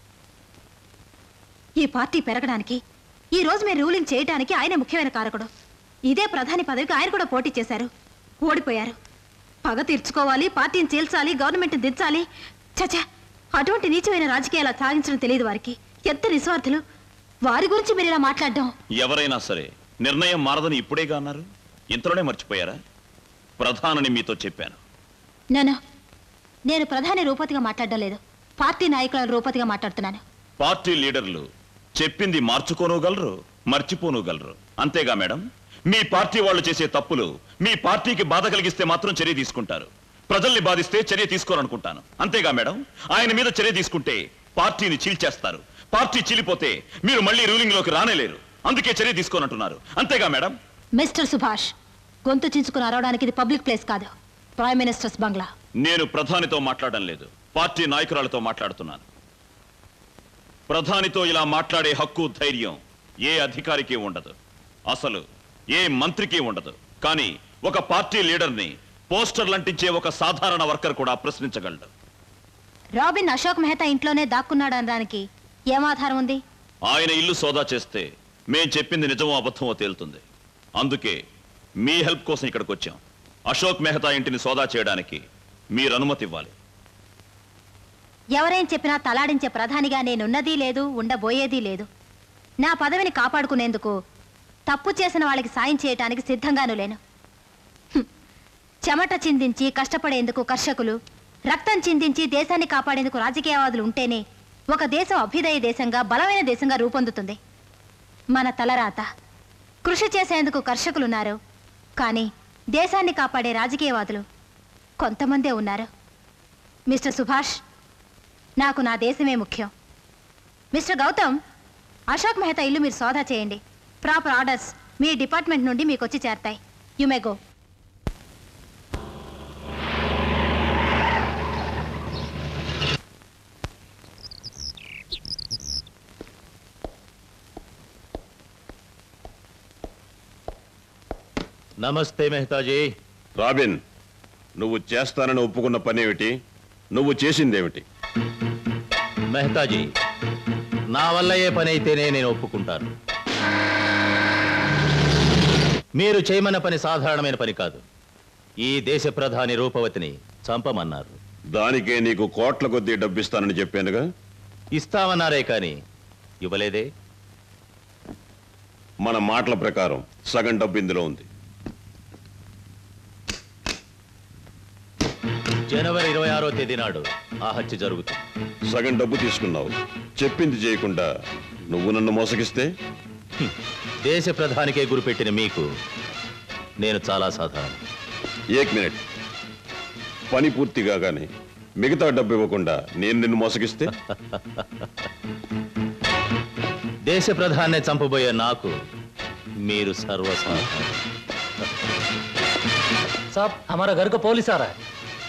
ఈ పార్టీ పెరగడానికి ఈ రోజు మీరు రూలింగ్ చేయడానికి ఆయన ముఖ్యమైన కారకుడు ఇదే ప్రధాని పదవికి ఆయన కూడా పోటీ చేశారు ఓడిపోయారు పగ తీర్చుకోవాలి పార్టీని చీల్చాలి గవర్నమెంట్ దించాలి చచా అటువంటి నీచమైన రాజకీయాలు సాగించడం తెలియదు వారికి ఎంత నిస్వార్థులు వారి గురించి మీరు ఇలా మాట్లాడడం ఎవరైనా సరే నిర్ణయం మారదని ఇప్పుడేగా అన్నారు ఇంతలోనే మర్చిపోయారా ప్రధానని మీతో చెప్పాను నేను నేను ప్రధాని రూపతిగా మాట్లాడడం లేదు పార్టీ నాయకుల రూపతిగా మాట్లాడుతున్నాను పార్టీ లీడర్లు చెప్పింది మార్చుకోనుగలరు మర్చిపోనుగలరు అంతేగా మేడం మీ పార్టీ వాళ్ళు చేసే తప్పులు మీ పార్టీకి బాధ కలిగిస్తే మాత్రం చర్య తీసుకుంటారు ప్రజల్ని బాధిస్తే చర్య తీసుకోరనుకుంటాను అంతేగా మేడం ఆయన మీద చర్య తీసుకుంటే పార్టీని చీల్చేస్తారు పార్టీ చీలిపోతే మీరు మళ్ళీ రూలింగ్ లోకి రానేలేరు అందుకే చర్య తీసుకోనంటున్నారు అంతేగా మేడం మిస్టర్ సుభాష్ గొంతు చించుకుని అరవడానికి ఇది పబ్లిక్ ప్లేస్ కాదు ప్రైమ్ మినిస్టర్స్ బంగ్లా నేను ప్రధానితో మాట్లాడడం లేదు పార్టీ నాయకురాలతో మాట్లాడుతున్నాను ప్రధానితో ఇలా మాట్లాడే హక్కు ధైర్యం ఏ అధికారికి ఉండదు అసలు ఏ మంత్రికి ఉండదు కానీ ఒక పార్టీ లీడర్ని పోస్టర్లంటించే ఒక సాధారణ వర్కర్ కూడా ప్రశ్నించగలడు రాబిన్ అశోక్ మెహతా ఇంట్లోనే దాక్కున్నాడు అనడానికి ఏం ఆధారం ఉంది ఆయన ఇల్లు సోదా చేస్తే మేం చెప్పింది నిజమో అబద్ధమో తేలుతుంది అందుకే మీ హెల్ప్ కోసం ఇక్కడికి వచ్చాం అశోక్ మెహతా ఇంటిని సోదా చేయడానికి మీరు అనుమతి ఇవ్వాలి ఎవరేం చెప్పినా తలాడించే ప్రధానిగా నేనున్నదీ లేదు ఉండబోయేదీ లేదు నా పదవిని కాపాడుకునేందుకు తప్పు చేసిన వాళ్ళకి సాయం చేయటానికి సిద్ధంగాను లేను హ్మ్. చెమట చిందించి కష్టపడేందుకు కర్షకులు రక్తం చిందించి దేశాన్ని కాపాడేందుకు రాజకీయవాదులు ఉంటేనే ఒక దేశం అభ్యుదయ దేశంగా బలమైన దేశంగా రూపొందుతుంది మన తలరాత కృషి చేసేందుకు కర్షకులున్నారు కానీ దేశాన్ని కాపాడే రాజకీయవాదులు కొంతమందే ఉన్నారు మిస్టర్ సుభాష్ నాకు నా దేశమే ముఖ్యం మిస్టర్ గౌతమ్ అశోక్ మెహతా ఇల్లు మీరు సోదా చేయండి ప్రాపర్ ఆర్డర్స్ మీ డిపార్ట్మెంట్ నుండి మీకు వచ్చి చేరతాయి యు మే గో నమస్తే మెహతాజీ రాబిన్ నువ్వు చేస్తానని ఒప్పుకున్న పనేమిటి నువ్వు చేసిందేమిటి మెహతాజీ నా వల్ల ఏ పని అయితేనే నేను ఒప్పుకుంటాను మీరు చేయమన్న పని సాధారణమైన పని కాదు ఈ దేశ ప్రధాని రూపవతిని చంపమన్నారు దానికే నీకు కోట్ల కొద్దీ డబ్బిస్తానని చెప్పానుగా ఇస్తామన్నారే కానీ ఇవ్వలేదే మన మాటల ప్రకారం సగం డబ్బు ఇందులో ఉంది జనవరి ఇరవై ఆరో తేదీ నాడు ఆ హత్య జరుగుతుంది సగం డబ్బు తీసుకున్నావు చెప్పింది చేయకుండా నువ్వు నన్ను మోసగిస్తే దేశ ప్రధానికే గురిపెట్టిన మీకు నేను చాలా సాధారణం ఏక్ మినిట్ పని పూర్తి కాగానే మిగతా డబ్బు ఇవ్వకుండా నేను నిన్ను మోసగిస్తే దేశ ప్రధాన్నే చంపబోయే నాకు మీరు సర్వసాధారణం साहब हमारा घर का पुलिस आ रहा है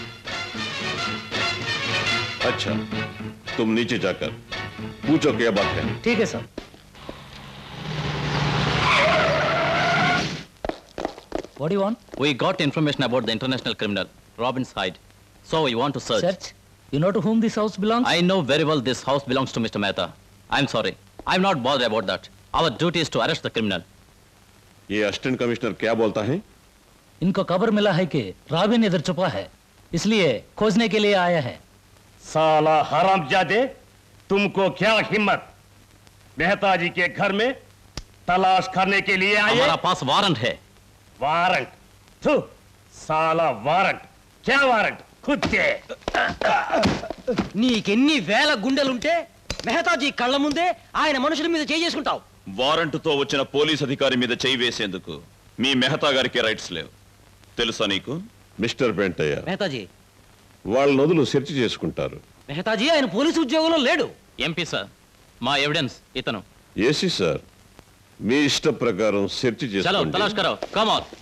अच्छा तुम नीचे जाकर पूछो क्या बात है ठीक है साहब What do you want? We got information about the international criminal, Robin's hide. So we want to search. Search? You know to whom this house belongs? I know very well this house belongs to Mr. Mehta. I'm sorry. I'm not bothered about that. Our duty is to arrest the criminal. ये assistant commissioner क्या बोलता है इनको खबर मिला है कि Rabin इधर छुपा है इसलिए खोजने के लिए आया है साला हरामजादे तुमको क्या हिम्मत मेहता जी के घर में तलाश करने के लिए आए हमारा पास वारंट है वारंट थू साला वारंट क्या वारंट खुद के నీకెన్ని వేల గుండెలుంటే మెహతాజీ కళ్ళ ముందే ఆయన మనుషుల మీద చేసుకుంటావు వారెంటుతో వచ్చిన పోలీస్ అధికారి మీద చేయి వేసేందుకు మీ మెహతా గారికి రైట్స్ లేవు తెలుసా నీకు మిస్టర్ పెంటయ్య మెహతాజీ వాళ్ళ నదులు సెర్చ్ చేసుకుంటారు మెహతాజీ ఆయన పోలీసు ఉద్యోగంలో లేడు ఎంపీ సార్ మా ఎవిడెన్స్ ఇతను ఏసీ సార్ మీ ఇష్ట ప్రకారం సెర్చ్ చలో చేసుకోండి తలాష్ కరో కమ్ ఆన్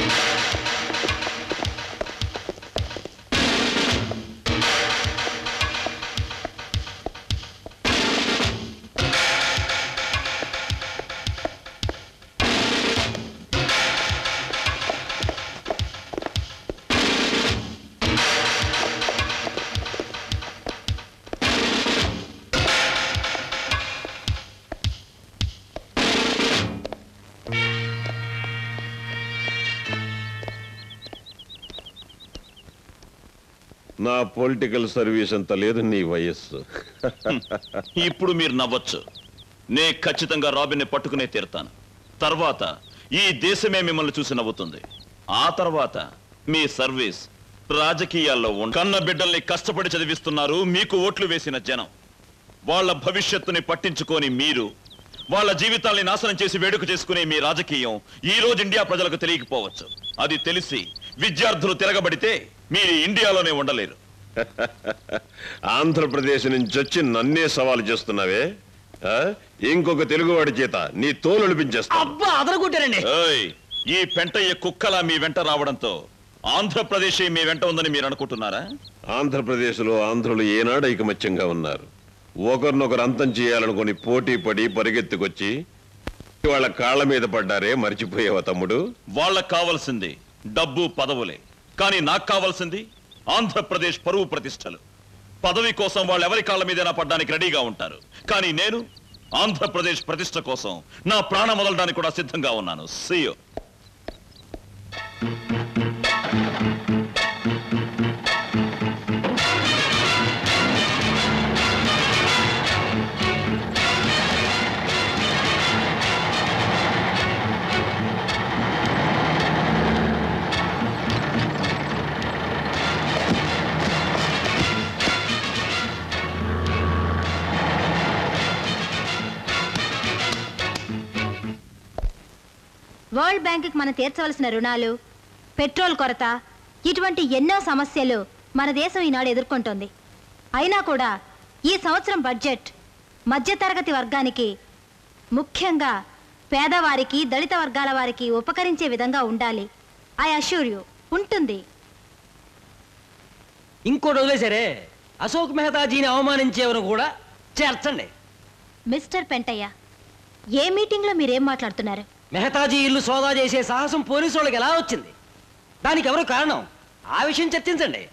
నా పొలిటికల్ సర్వీస్ అంత లేదు నీ వయస్సు ఇప్పుడు మీరు నవ్వచ్చు నే ఖచ్చితంగా రాబిన్ని పట్టుకునే తీరుతాను తర్వాత ఈ దేశమే మిమ్మల్ని చూసి నవ్వుతుంది ఆ తర్వాత మీ సర్వీస్ రాజకీయాల్లో ఉండ కన్న బిడ్డల్ని కష్టపడి చదివిస్తున్నారు మీకు ఓట్లు వేసిన జనం వాళ్ళ భవిష్యత్తుని పట్టించుకొని మీరు వాళ్ళ జీవితాల్ని నాశనం చేసి వేడుక చేసుకునే మీ రాజకీయం ఈ రోజు ఇండియా ప్రజలకు తెలియకపోవచ్చు అది తెలిసి విద్యార్థులు తిరగబడితే మీరు ఇండియాలోనే ఉండలేరు ఆంధ్రప్రదేశ్ నుంచి వచ్చి నన్నే సవాలు చేస్తున్నావే ఆ? ఇంకొక తెలుగువాడి చేత నీ తోలు ఒలిపించేస్తా అబ్బా అదరగొట్టారండి ఏయ్, ఈ పెంటయ్య కుక్కలా మీ వెంట రావడంతో ఆంధ్రప్రదేశ్ మీ వెంట ఉందని మీరు అనుకుంటున్నారా ఆంధ్రప్రదేశ్లో ఆంధ్రులు ఏనాడు ఐకమత్యంగా ఉన్నారు ఒకరినొకరు అంతం చేయాలనుకుని పోటీ పడి పరిగెత్తుకొచ్చి వాళ్ళ కాళ్ళ మీద పడ్డారే మర్చిపోయావా తమ్ముడు వాళ్ళకు కావాల్సింది డబ్బు పదవులే కానీ నాకు కావాల్సింది ఆంధ్రప్రదేశ్ పరువు ప్రతిష్టలు పదవి కోసం వాళ్ళు ఎవరి కాళ్ళ మీదైనా పడ్డానికి రెడీగా ఉంటారు కానీ నేను ఆంధ్రప్రదేశ్ ప్రతిష్ట కోసం నా ప్రాణం వదలడానికి కూడా సిద్ధంగా ఉన్నాను సియో వరల్డ్ బ్యాంకుకి మనం తీర్చవలసిన రుణాలు పెట్రోల్ కొరత ఇటువంటి ఎన్నో సమస్యలు మన దేశం ఈనాడు ఎదుర్కొంటోంది అయినా కూడా ఈ సంవత్సరం బడ్జెట్ మధ్యతరగతి వర్గానికి ముఖ్యంగా పేదవారికి దళిత వర్గాల వారికి ఉపకరించే విధంగా ఉండాలి ఐ అష్యూర్ యూ ఉంటుంది ఇంకోటి వదిలేశారే అశోక్ మెహతాజీని అవమానించేవరు కూడా చేర్చండి మిస్టర్ పెంటయ్య ఏ మీటింగ్లో మీరేం మాట్లాడుతున్నారు మెహతాజీ ఇల్లు సోదా చేసే సాహసం పోలీసు వాళ్ళకి ఎలా వచ్చింది దానికి ఎవరు కారణం ఆ విషయం చర్చించండి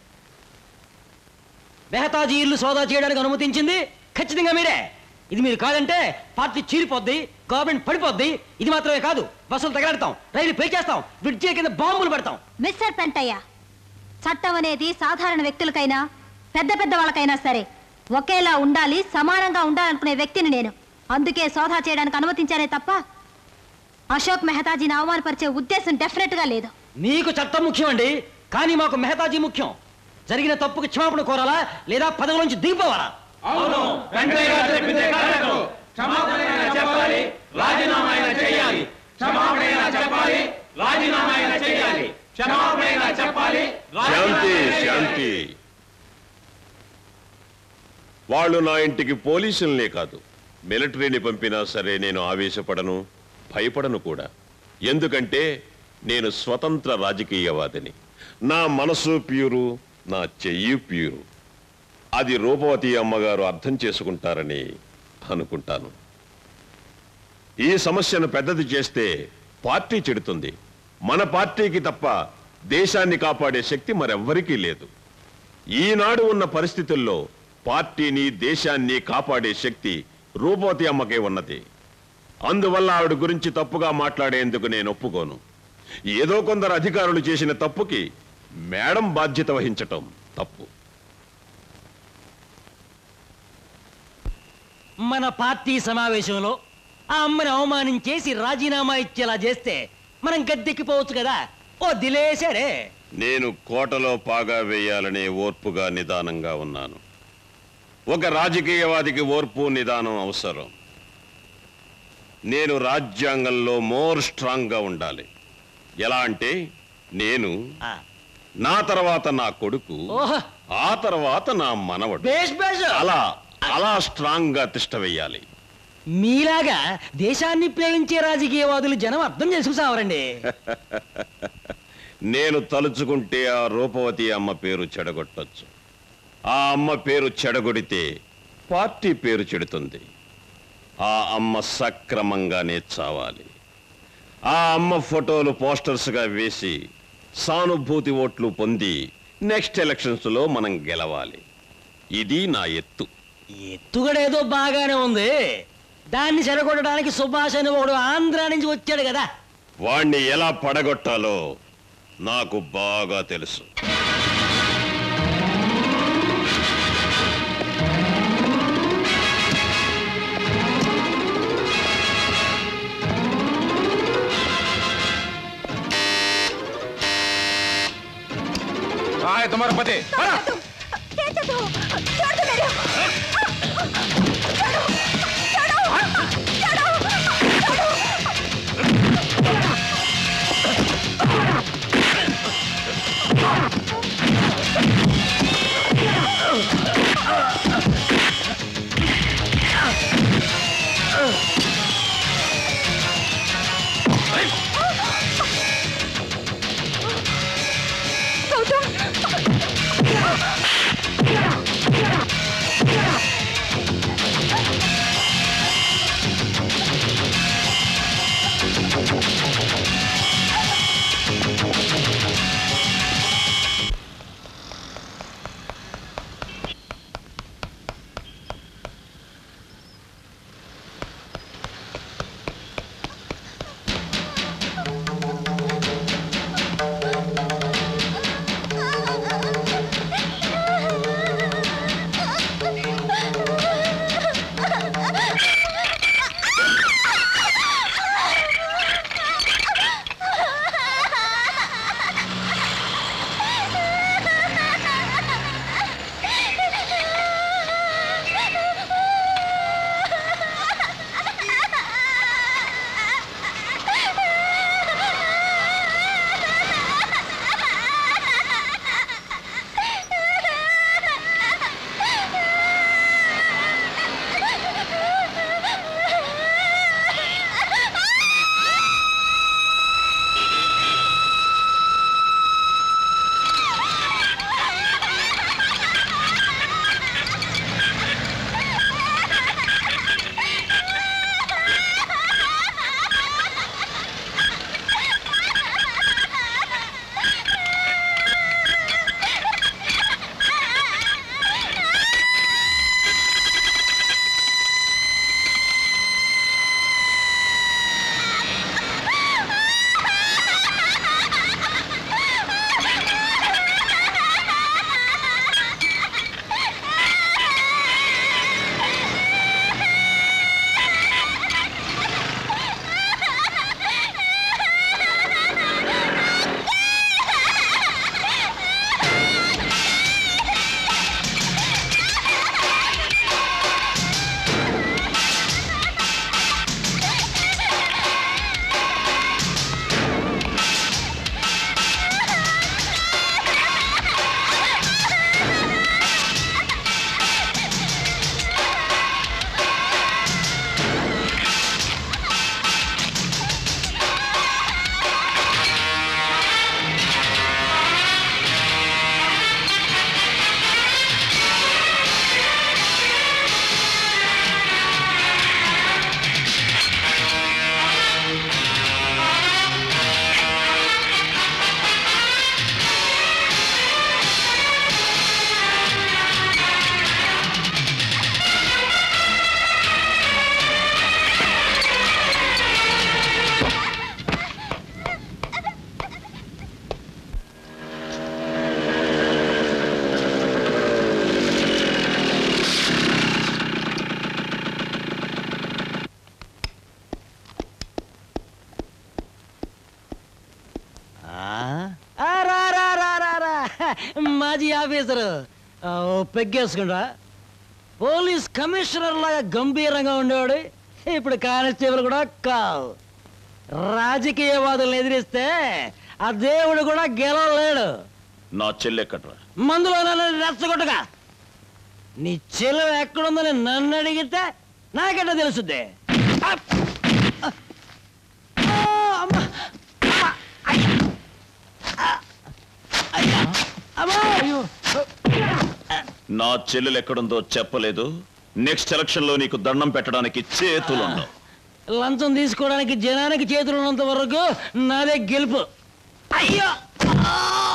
మెహతాజీ ఇల్లు సోదా చేయడానికి అనుమతించింది ఖచ్చితంగా మీరే ఇది మీరు కాదంటే పార్టీ చీలిపోద్ది గవర్నమెంట్ పడిపోద్ది ఇది మాత్రమే కాదు బస్సులు తగలెడతాం రైలు పేచేస్తాం బ్రిడ్జి కింద బాంబులు పెడతాం మిస్టర్ పెంటయ్య చట్టం అనేది సాధారణ వ్యక్తులకైనా పెద్ద పెద్ద వాళ్ళకైనా సరే ఒకేలా ఉండాలి సమానంగా ఉండాలనుకునే వ్యక్తిని నేను అందుకే సోదా చేయడానికి అనుమతించానే తప్ప అశోక్ మెహతాజీని అవమానపరిచే ఉద్దేశం డెఫినెట్ గా లేదు నీకు చట్టం ముఖ్యం అండి కానీ మాకు మెహతాజీ ముఖ్యం జరిగిన తప్పుకు క్షమాపణ కోరాలా లేదా పదవి నుంచి దిగిపోవాలా అవును వెంకయ్య గారు చెప్పిందే కరెక్ట్ క్షమాపణ చెప్పాలి రాజీనామా అయినా చేయాలి క్షమాపణ చెప్పాలి రాజీనామా అయినా చేయాలి క్షమాపణ చెప్పాలి శాంతి శాంతి వాళ్ళు నా ఇంటికి పోలీసుల్నే కాదు మిలిటరీని పంపినా సరే నేను ఆవేశపడను భయపడను కూడా ఎందుకంటే నేను స్వతంత్ర రాజకీయవాదిని నా మనసు ప్యూరు నా చెయ్యి ప్యూరు అది రూపవతి అమ్మగారు అర్థం చేసుకుంటారని అనుకుంటాను ఈ సమస్యను పెద్దది చేస్తే పార్టీ చెడుతుంది మన పార్టీకి తప్ప దేశాన్ని కాపాడే శక్తి మరెవ్వరికీ లేదు ఈనాడు ఉన్న పరిస్థితుల్లో పార్టీని దేశాన్ని కాపాడే శక్తి రూపవతి అమ్మకే ఉన్నది అందువల్ల ఆవిడ గురించి తప్పుగా మాట్లాడేందుకు నేను ఒప్పుకోను ఏదో కొందరు అధికారులు చేసిన తప్పుకి మేడం బాధ్యత వహించటం తప్పు మన పార్టీ సమావేశంలో ఆ అమ్మని అవమానించేసి రాజీనామా ఇచ్చేలా చేస్తే మనం గద్దెక్కిపోవచ్చు కదా ఓ దిలేశారే నేను కోటలో పాగా వేయాలనే ఓర్పుగా నిదానంగా ఉన్నాను ఒక రాజకీయవాదికి ఓర్పు నిదానం అవసరం నేను రాజ్యాంగంలో మోర్ స్ట్రాంగ్ గా ఉండాలి ఎలా అంటే నేను నా తర్వాత నా కొడుకు ఓహో ఆ తర్వాత నా మనవడు బేష్ బేష్ అలా అలా స్ట్రాంగ్ గా తిష్ట వెయ్యాలి మీలాగా దేశాన్ని ప్రేమించే రాజకీయవాదులు జనం అర్థం చేసుకుసావరండి నేను తలుచుకుంటే ఆ రూపవతి అమ్మ పేరు చెడగొట్టొచ్చు ఆ అమ్మ పేరు చెడగొడితే పార్టీ పేరు చెడుతుంది ఆ అమ్మ సక్రమంగానే చావాలి ఆ అమ్మ ఫోటోలు పోస్టర్స్గా వేసి సానుభూతి ఓట్లు పొంది నెక్స్ట్ ఎలక్షన్స్ లో మనం గెలవాలి ఇది నా ఎత్తు ఎత్తుగడేదో బాగానే ఉంది దాన్ని చెడగొట్టడానికి సుభాష్ అని ఒకడు ఆంధ్ర నుంచి వచ్చాడు కదా వాణ్ణి ఎలా పడగొట్టాలో నాకు బాగా తెలుసు हाँ है तुम्हारा पति ఆ, రా రా రా రా రా మాజీ ఆఫీసరు ఆ, ఓ పెగ్గేసుకుంటా పోలీస్ కమిషనర్ లాగా గంభీరంగా ఉండేవాడు ఇప్పుడు కానిస్టేబుల్ కూడా కావు రాజకీయవాదులను ఎదిరిస్తే ఆ దేవుడు కూడా గెలవలేడు నా చెల్లెక్కడ్రా మందులో నన్ను రెచ్చగొట్టగా నీ చెల్లెలు ఎక్కడుందని నన్ను అడిగితే నాకెట్ట తెలుసుద్ది అప్! ఆ, అమ్మా! అమ్మా! అయ్యా! ఆ! అయ్యా! అమ్మా! నా చెల్లెలు ఎక్కడుందో చెప్పలేదు నెక్స్ట్ ఎలక్షన్ లో నీకు దండం పెట్టడానికి చేతులుండవు లంచం తీసుకోవడానికి జనానికి చేతులు ఉన్నంత వరకు నాదే గెలుపు అయ్యో ఆ!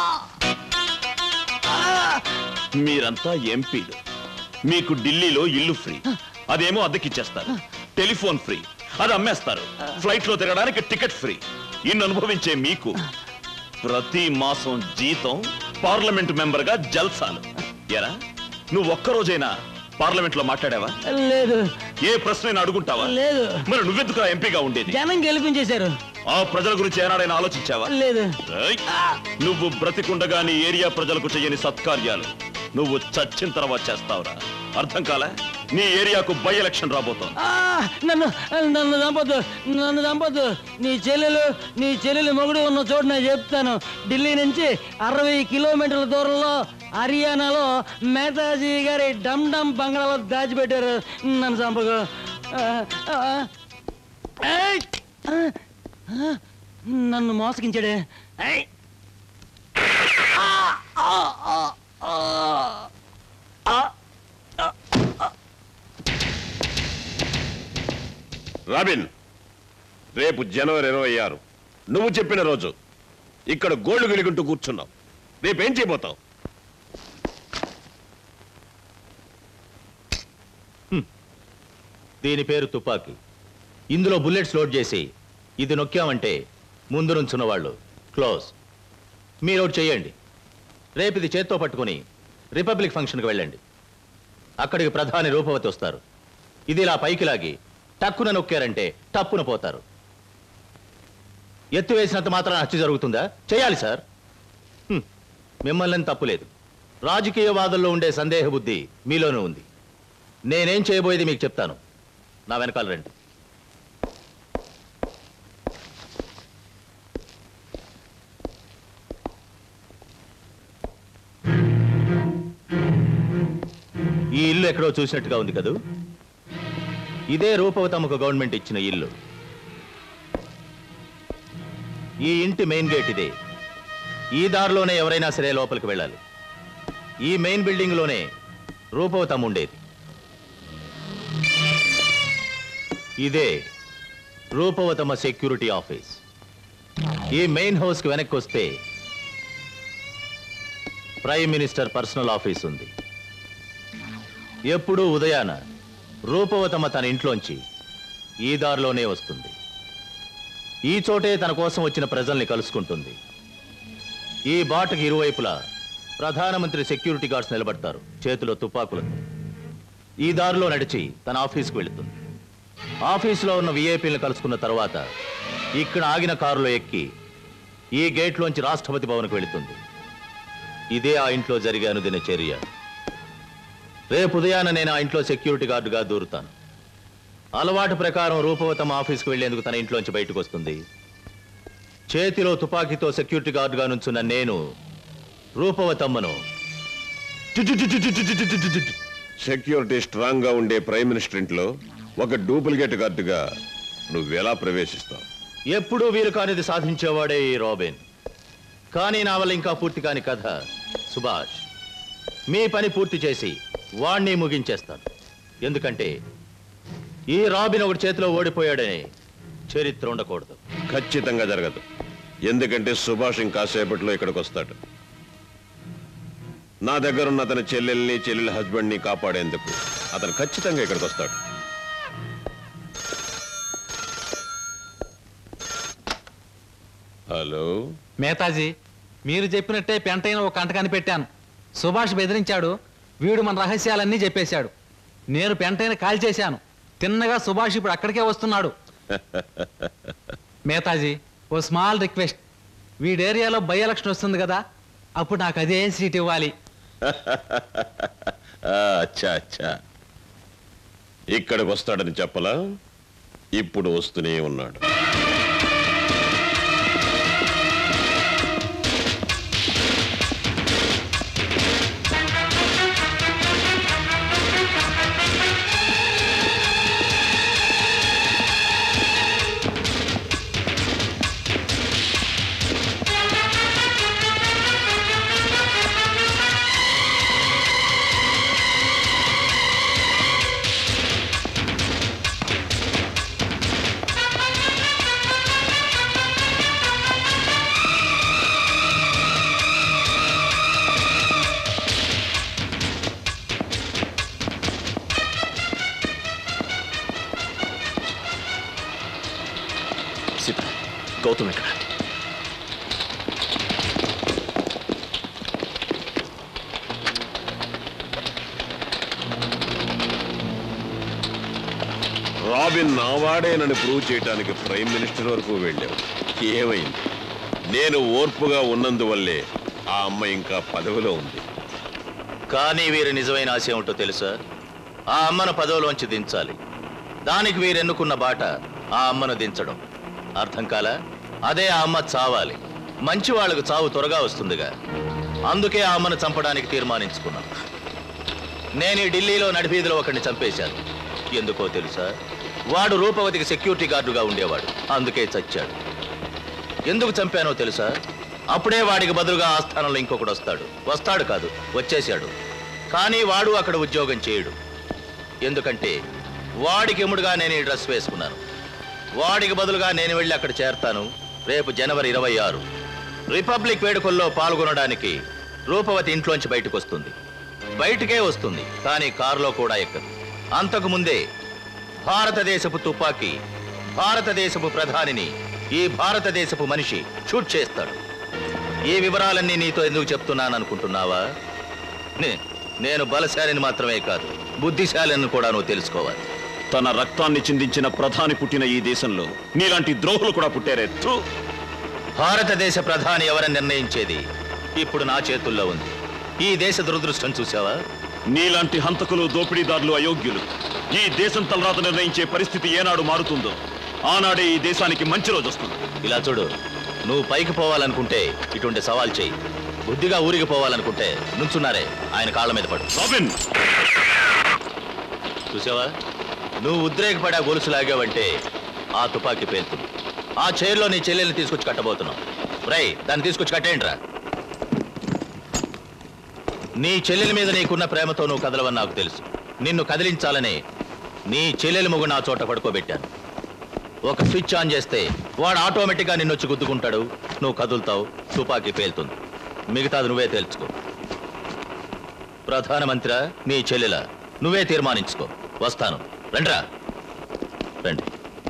మీరంతా ఎంపీలు మీకు ఢిల్లీలో ఇల్లు ఫ్రీ అదేమో అద్దెకిచ్చేస్తారు టెలిఫోన్ ఫ్రీ అది అమ్మేస్తారు ఫ్లైట్ లో తిరగడానికి టికెట్ ఫ్రీ ఇన్ని అనుభవించే మీకు ప్రతి మాసం జీతం పార్లమెంట్ మెంబర్ గా జల్సాలు ఎరా నువ్వు ఒక్కరోజైనా పార్లమెంట్ లో మాట్లాడావా లేదు ఏ ప్రశ్న అడుగుంటావా లేదు మరి నువ్వెందుకు ఎంపీగా ఉండేది జనం గెలిపించేశారు ఆ ప్రజల గురించి ఏనాడైనా ఆలోచించావా లేదు ఏయ్! నువ్వు బ్రతికుండగా నీ ఏరియా ప్రజలకు చేయని సత్కార్యాలు నువ్వు చచ్చిన తర్వాత చేస్తావురా అర్థం కాలే నీ ఏరియాకు బై ఎలక్షన్ రాబోతోంది ఆ, నన్ను నన్ను చంపొద్దు నన్ను చంపొద్దు నీ చెల్లెలు నీ చెల్లెలు మొగుడు ఉన్న చోటు నేను చెప్తాను ఢిల్లీ నుంచి అరవై కిలోమీటర్ల దూరంలో హర్యానాలో మేతాజీ గారి డమ్ డమ్ బంగ్లాలో దాచిపెట్టారు నన్ను చంపకు ఆ, ఆ, ఏయ్! ఆ, ఆ, నన్ను మోసగించాడే ఏయ్! ఆ, ఆ, ఆ, ఆ, ఆ, ఆ, ఆ. రాబిన్ రేపు జనవరి ఇరవై ఆరు నువ్వు చెప్పిన రోజు ఇక్కడ గోల్డ్ వెలుగుంటూ కూర్చున్నావు రేపేం చేయబోతావు దీని పేరు తుపాకీ ఇందులో బుల్లెట్స్ లోడ్ చేసి ఇది నొక్కామంటే ముందు నుంచున్న వాళ్ళు క్లోజ్ మీరు ఒకటి చేయండి రేపు ఇది చేత్తో పట్టుకుని రిపబ్లిక్ ఫంక్షన్కి వెళ్ళండి అక్కడికి ప్రధాని రూపవతి వస్తారు ఇది ఇలా పైకి లాగి టక్కున నొక్కారంటే టప్పున పోతారు ఎత్తు వేసినంత మాత్రం హత్య జరుగుతుందా చేయాలి సార్ హ్మ్. మిమ్మల్ని తప్పులేదు రాజకీయవాదుల్లో ఉండే సందేహ బుద్ధి మీలోనూ ఉంది నేనేం చేయబోయేది మీకు చెప్తాను నా వెనకాల రండి ఈ ఇల్లు ఎక్కడో చూసినట్టుగా ఉంది కదూ ఇదే రూపవతమ్మకు గవర్నమెంట్ ఇచ్చిన ఇల్లు ఈ ఇంటి మెయిన్ గేట్ ఇదే ఈ దారిలోనే ఎవరైనా సరే లోపలికి వెళ్ళాలి ఈ మెయిన్ బిల్డింగ్ లోనే రూపవతమ్మ ఉండేది ఇదే రూపవతమ్మ సెక్యూరిటీ ఆఫీస్ ఈ మెయిన్ హౌస్ కి వెనక్కి వస్తే ప్రైమ్ మినిస్టర్ పర్సనల్ ఆఫీస్ ఉంది ఎప్పుడూ ఉదయాన రూపవతమ్మ తన ఇంట్లోంచి ఈ దారిలోనే వస్తుంది ఈ చోటే తన కోసం వచ్చిన ప్రజల్ని కలుసుకుంటుంది ఈ బాటకి ఇరువైపులా ప్రధానమంత్రి సెక్యూరిటీ గార్డ్స్ నిలబడతారు చేతిలో తుపాకులతో ఈ దారిలో నడిచి తన ఆఫీస్కి వెళుతుంది ఆఫీసులో ఉన్న విఐపీలను కలుసుకున్న తర్వాత ఇక్కడ ఆగిన కారులో ఎక్కి ఈ గేట్లోంచి రాష్ట్రపతి భవన్కి వెళుతుంది ఇదే ఆ ఇంట్లో జరిగే అనుదిన చర్య రేపు ఉదయాన నేను ఆ ఇంట్లో సెక్యూరిటీ గార్డుగా దూరుతాను అలవాటు ప్రకారం రూపవతమ్మ ఆఫీస్కి వెళ్లేందుకు తన ఇంట్లోంచి బయటకు వస్తుంది చేతిలో తుపాకీతో సెక్యూరిటీ గార్డుగా నుంచున్న నేను రూపవతమ్మను సెక్యూరిటీ స్ట్రాంగ్ గా ఉండే ప్రైమ్ మినిస్టర్ ఇంట్లో ఒక డూప్లికేట్ గార్డుగా నువ్వెలా ప్రవేశిస్తావు ఎప్పుడూ వీలు కానిది సాధించేవాడే ఈ రాబిన్ కానీ నా వల్ల ఇంకా పూర్తి కాని కథ సుభాష్ మీ పని పూర్తి చేసి వాణ్ణి ముగించేస్తాను ఎందుకంటే ఈ రాబిన్ ఒకటి చేతిలో ఓడిపోయాడని చరిత్ర ఉండకూడదు ఖచ్చితంగా జరగదు ఎందుకంటే సుభాష్ ఇంకాసేపట్లో ఇక్కడికి వస్తాడు నా దగ్గర ఉన్న అతని చెల్లెల్ని చెల్లెల హస్బెండ్ ని కాపాడేందుకు అతను ఖచ్చితంగా ఇక్కడికి వస్తాడు హలో మేతాజీ మీరు చెప్పినట్టే పెంటైన ఒక కంటకాన్ని పెట్టాను సుభాష్ బెదిరించాడు వీడు మన రహస్యాలన్నీ చెప్పేశాడు నేను పెంటైన కాల్ చేశాను తిన్నగా సుభాష్ ఇప్పుడు అక్కడికే వస్తున్నాడు మేతాజీ ఓ స్మాల్ రిక్వెస్ట్ వీడి ఏరియాలో బై ఎలక్షన్ వస్తుంది కదా అప్పుడు నాకు అదే సీట్ ఇవ్వాలి ఆ, అచ్చా అచ్చా ఇక్కడికి వస్తాడని చెప్పలా ఇప్పుడు వస్తూనే ఉన్నాడు సీత గౌతమ్ ఎక్కడ రాబిన్ నావాడేనని ప్రూవ్ చేయడానికి ప్రైమ్ మినిస్టర్ వరకు వెళ్ళావు ఏమైంది నేను ఓర్పుగా ఉన్నందువల్లే ఆ అమ్మ ఇంకా పదవిలో ఉంది కానీ వీరి నిజమైన ఆశ ఏమిటో తెలుసా ఆ అమ్మను పదవిలోంచి దించాలి దానికి వీరెన్నుకున్న బాట ఆ అమ్మను దించడం అర్థం కాలా అదే ఆ అమ్మ చావాలి మంచి వాళ్ళకు చావు త్వరగా వస్తుందిగా అందుకే ఆ అమ్మను చంపడానికి తీర్మానించుకున్నాను నేను ఈ ఢిల్లీలో నడివీధిలో ఒకరిని చంపేశాను ఎందుకో తెలుసా వాడు రూపవతికి సెక్యూరిటీ గార్డుగా ఉండేవాడు అందుకే చచ్చాడు ఎందుకు చంపానో తెలుసా అప్పుడే వాడికి బదులుగా ఆ స్థానంలో ఇంకొకడు వస్తాడు వస్తాడు కాదు వచ్చేశాడు కానీ వాడు అక్కడ ఉద్యోగం చేయడు ఎందుకంటే వాడికి ఎముడుగా నేను ఈ డ్రెస్ వేసుకున్నాను వాడికి బదులుగా నేను వెళ్ళి అక్కడ చేరతాను రేపు జనవరి ఇరవై ఆరు రిపబ్లిక్ వేడుకల్లో పాల్గొనడానికి రూపవతి ఇంట్లోంచి బయటకు వస్తుంది బయటికే వస్తుంది కానీ కారులో కూడా ఎక్కదు అంతకు ముందే భారతదేశపు తుపాకీ భారతదేశపు ప్రధానిని ఈ భారతదేశపు మనిషి షూట్ చేస్తాడు ఈ వివరాలన్నీ నీతో ఎందుకు చెప్తున్నాను అనుకుంటున్నావా నే- నేను బలశాలిని మాత్రమే కాదు బుద్ధిశాలిని కూడా నువ్వు తెలుసుకోవాలి తన రక్తాన్ని చిందించిన ప్రధాని పుట్టిన ఈ దేశంలో నీలాంటి ద్రోహులు కూడా పుట్టారే థూ. భారతదేశ ప్రధాని ఎవరని నిర్ణయించేది ఇప్పుడు నా చేతుల్లో ఉంది ఈ దేశ దురదృష్టం చూసావా నీలాంటి హంతకులు దోపిడీదారులు అయోగ్యులు ఈ దేశం తలరాత నిర్ణయించే పరిస్థితి ఏనాడు మారుతుందో ఆనాడే ఈ దేశానికి మంచి రోజు వస్తుంది ఇలా చూడు నువ్వు పైకి పోవాలనుకుంటే ఇటువంటి సవాల్ చేయి బుద్ధిగా ఊరికి పోవాలనుకుంటే నుంచున్నారే ఆయన కాళ్ళ మీద పడు రాబిన్ చూసావా నువ్వు ఉద్రేకపడి ఆ గొలుసు లాగావంటే ఆ తుపాకీ పేలుతుంది ఆ చైర్లో నీ చెల్లెల్ని తీసుకొచ్చి కట్టబోతున్నావు రై దాన్ని తీసుకొచ్చి కట్టేయండిరా నీ చెల్లెల మీద నీకున్న ప్రేమతో నువ్వు కదలవని నాకు తెలుసు నిన్ను కదిలించాలనే నీ చెల్లెలి మొగు నా చోట పడుకోబెట్టాను ఒక స్విచ్ ఆన్ చేస్తే వాడు ఆటోమేటిక్గా నిన్ను వచ్చి గుద్దుకుంటాడు నువ్వు కదులుతావు తుపాకీ పేలుతుంది మిగతాది నువ్వే తేల్చుకో ప్రధానమంత్రి నీ చెల్లెల నువ్వే తీర్మానించుకో వస్తాను రండిరా రండి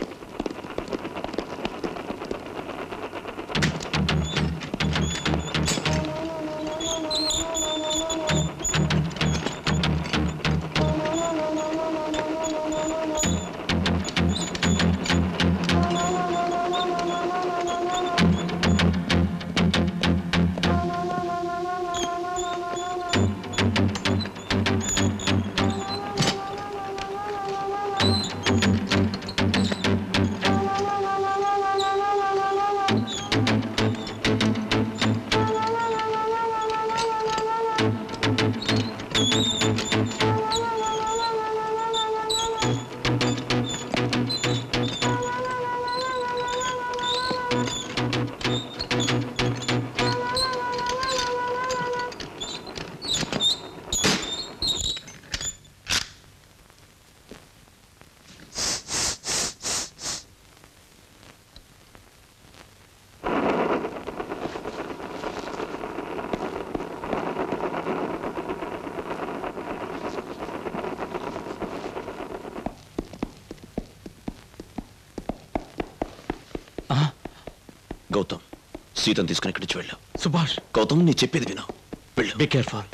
గౌతమ్ సీతను తీసుకుని ఇక్కడి నుంచి వెళ్ళావు సుభాష్ గౌతమ్ నీ చెప్పేది విను వెళ్ళు బి కేర్ఫుల్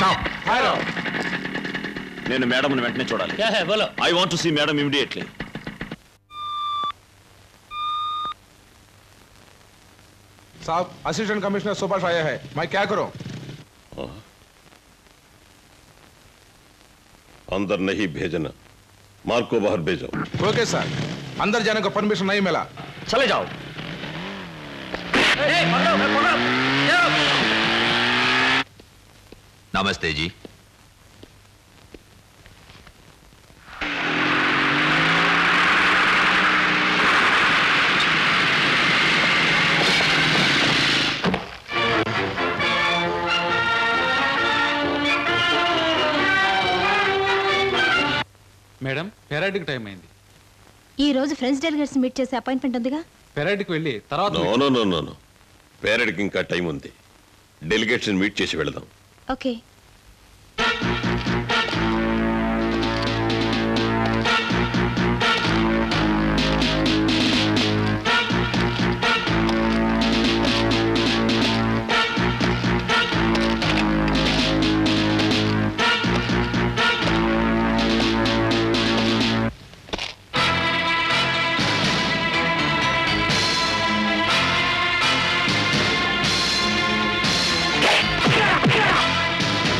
నేను మేడం వెంటనే చూడాలి क्या है बोलो I want to see madam immediately साहब असिस्टेंट कमिश्नर सुभाष आया है मैं क्या करूं अंदर नहीं भेजना मार्क को बाहर भेजो ओके सर अंदर जाने को परमिशन नहीं मिला चले जाओ नमस्ते जी మేడం పెరాడ్కి టైం అయింది ఈ రోజు ఫ్రెండ్స్ డెలిగేట్స్ మీట్ చేసే అపాయింట్మెంట్ ఉందిగా పెరాడ్కి వెళ్ళి తర్వాత no no no no no పేరెడ్కి ఇంకా టైం ఉంది డెలిగేట్స్ మీట్ చేసి వెళదాం okay Yeah!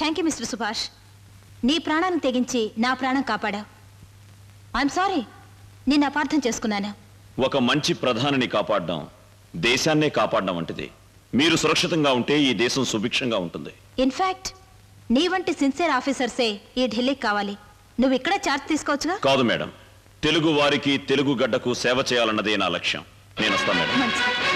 Thank you mister Subhash నీ ప్రాణాన్ని తెగించి నా ప్రాణం కాపాడావు ఐఎమ్ సారీ నేను అపార్థం చేసుకున్నాను ఒక మంచి ప్రధానిని కాపాడడం దేశాన్నే కాపాడడం వంటిది మీరు సురక్షితంగా ఉంటే ఈ దేశం సుభిక్షంగా ఉంటుంది ఇన్ఫాక్ట్ నీ వంటి సిన్సియర్ ఆఫీసర్సే ఈ ఢిల్లీకి కావాలి నువ్వు ఇక్కడే చార్జ్ తీసుకోవచ్చుగా కాదు మేడం తెలుగు వారికి తెలుగు గడ్డకు సేవ చేయాలన్నదే నా లక్ష్యం నేను వస్తాను మేడం మంచిది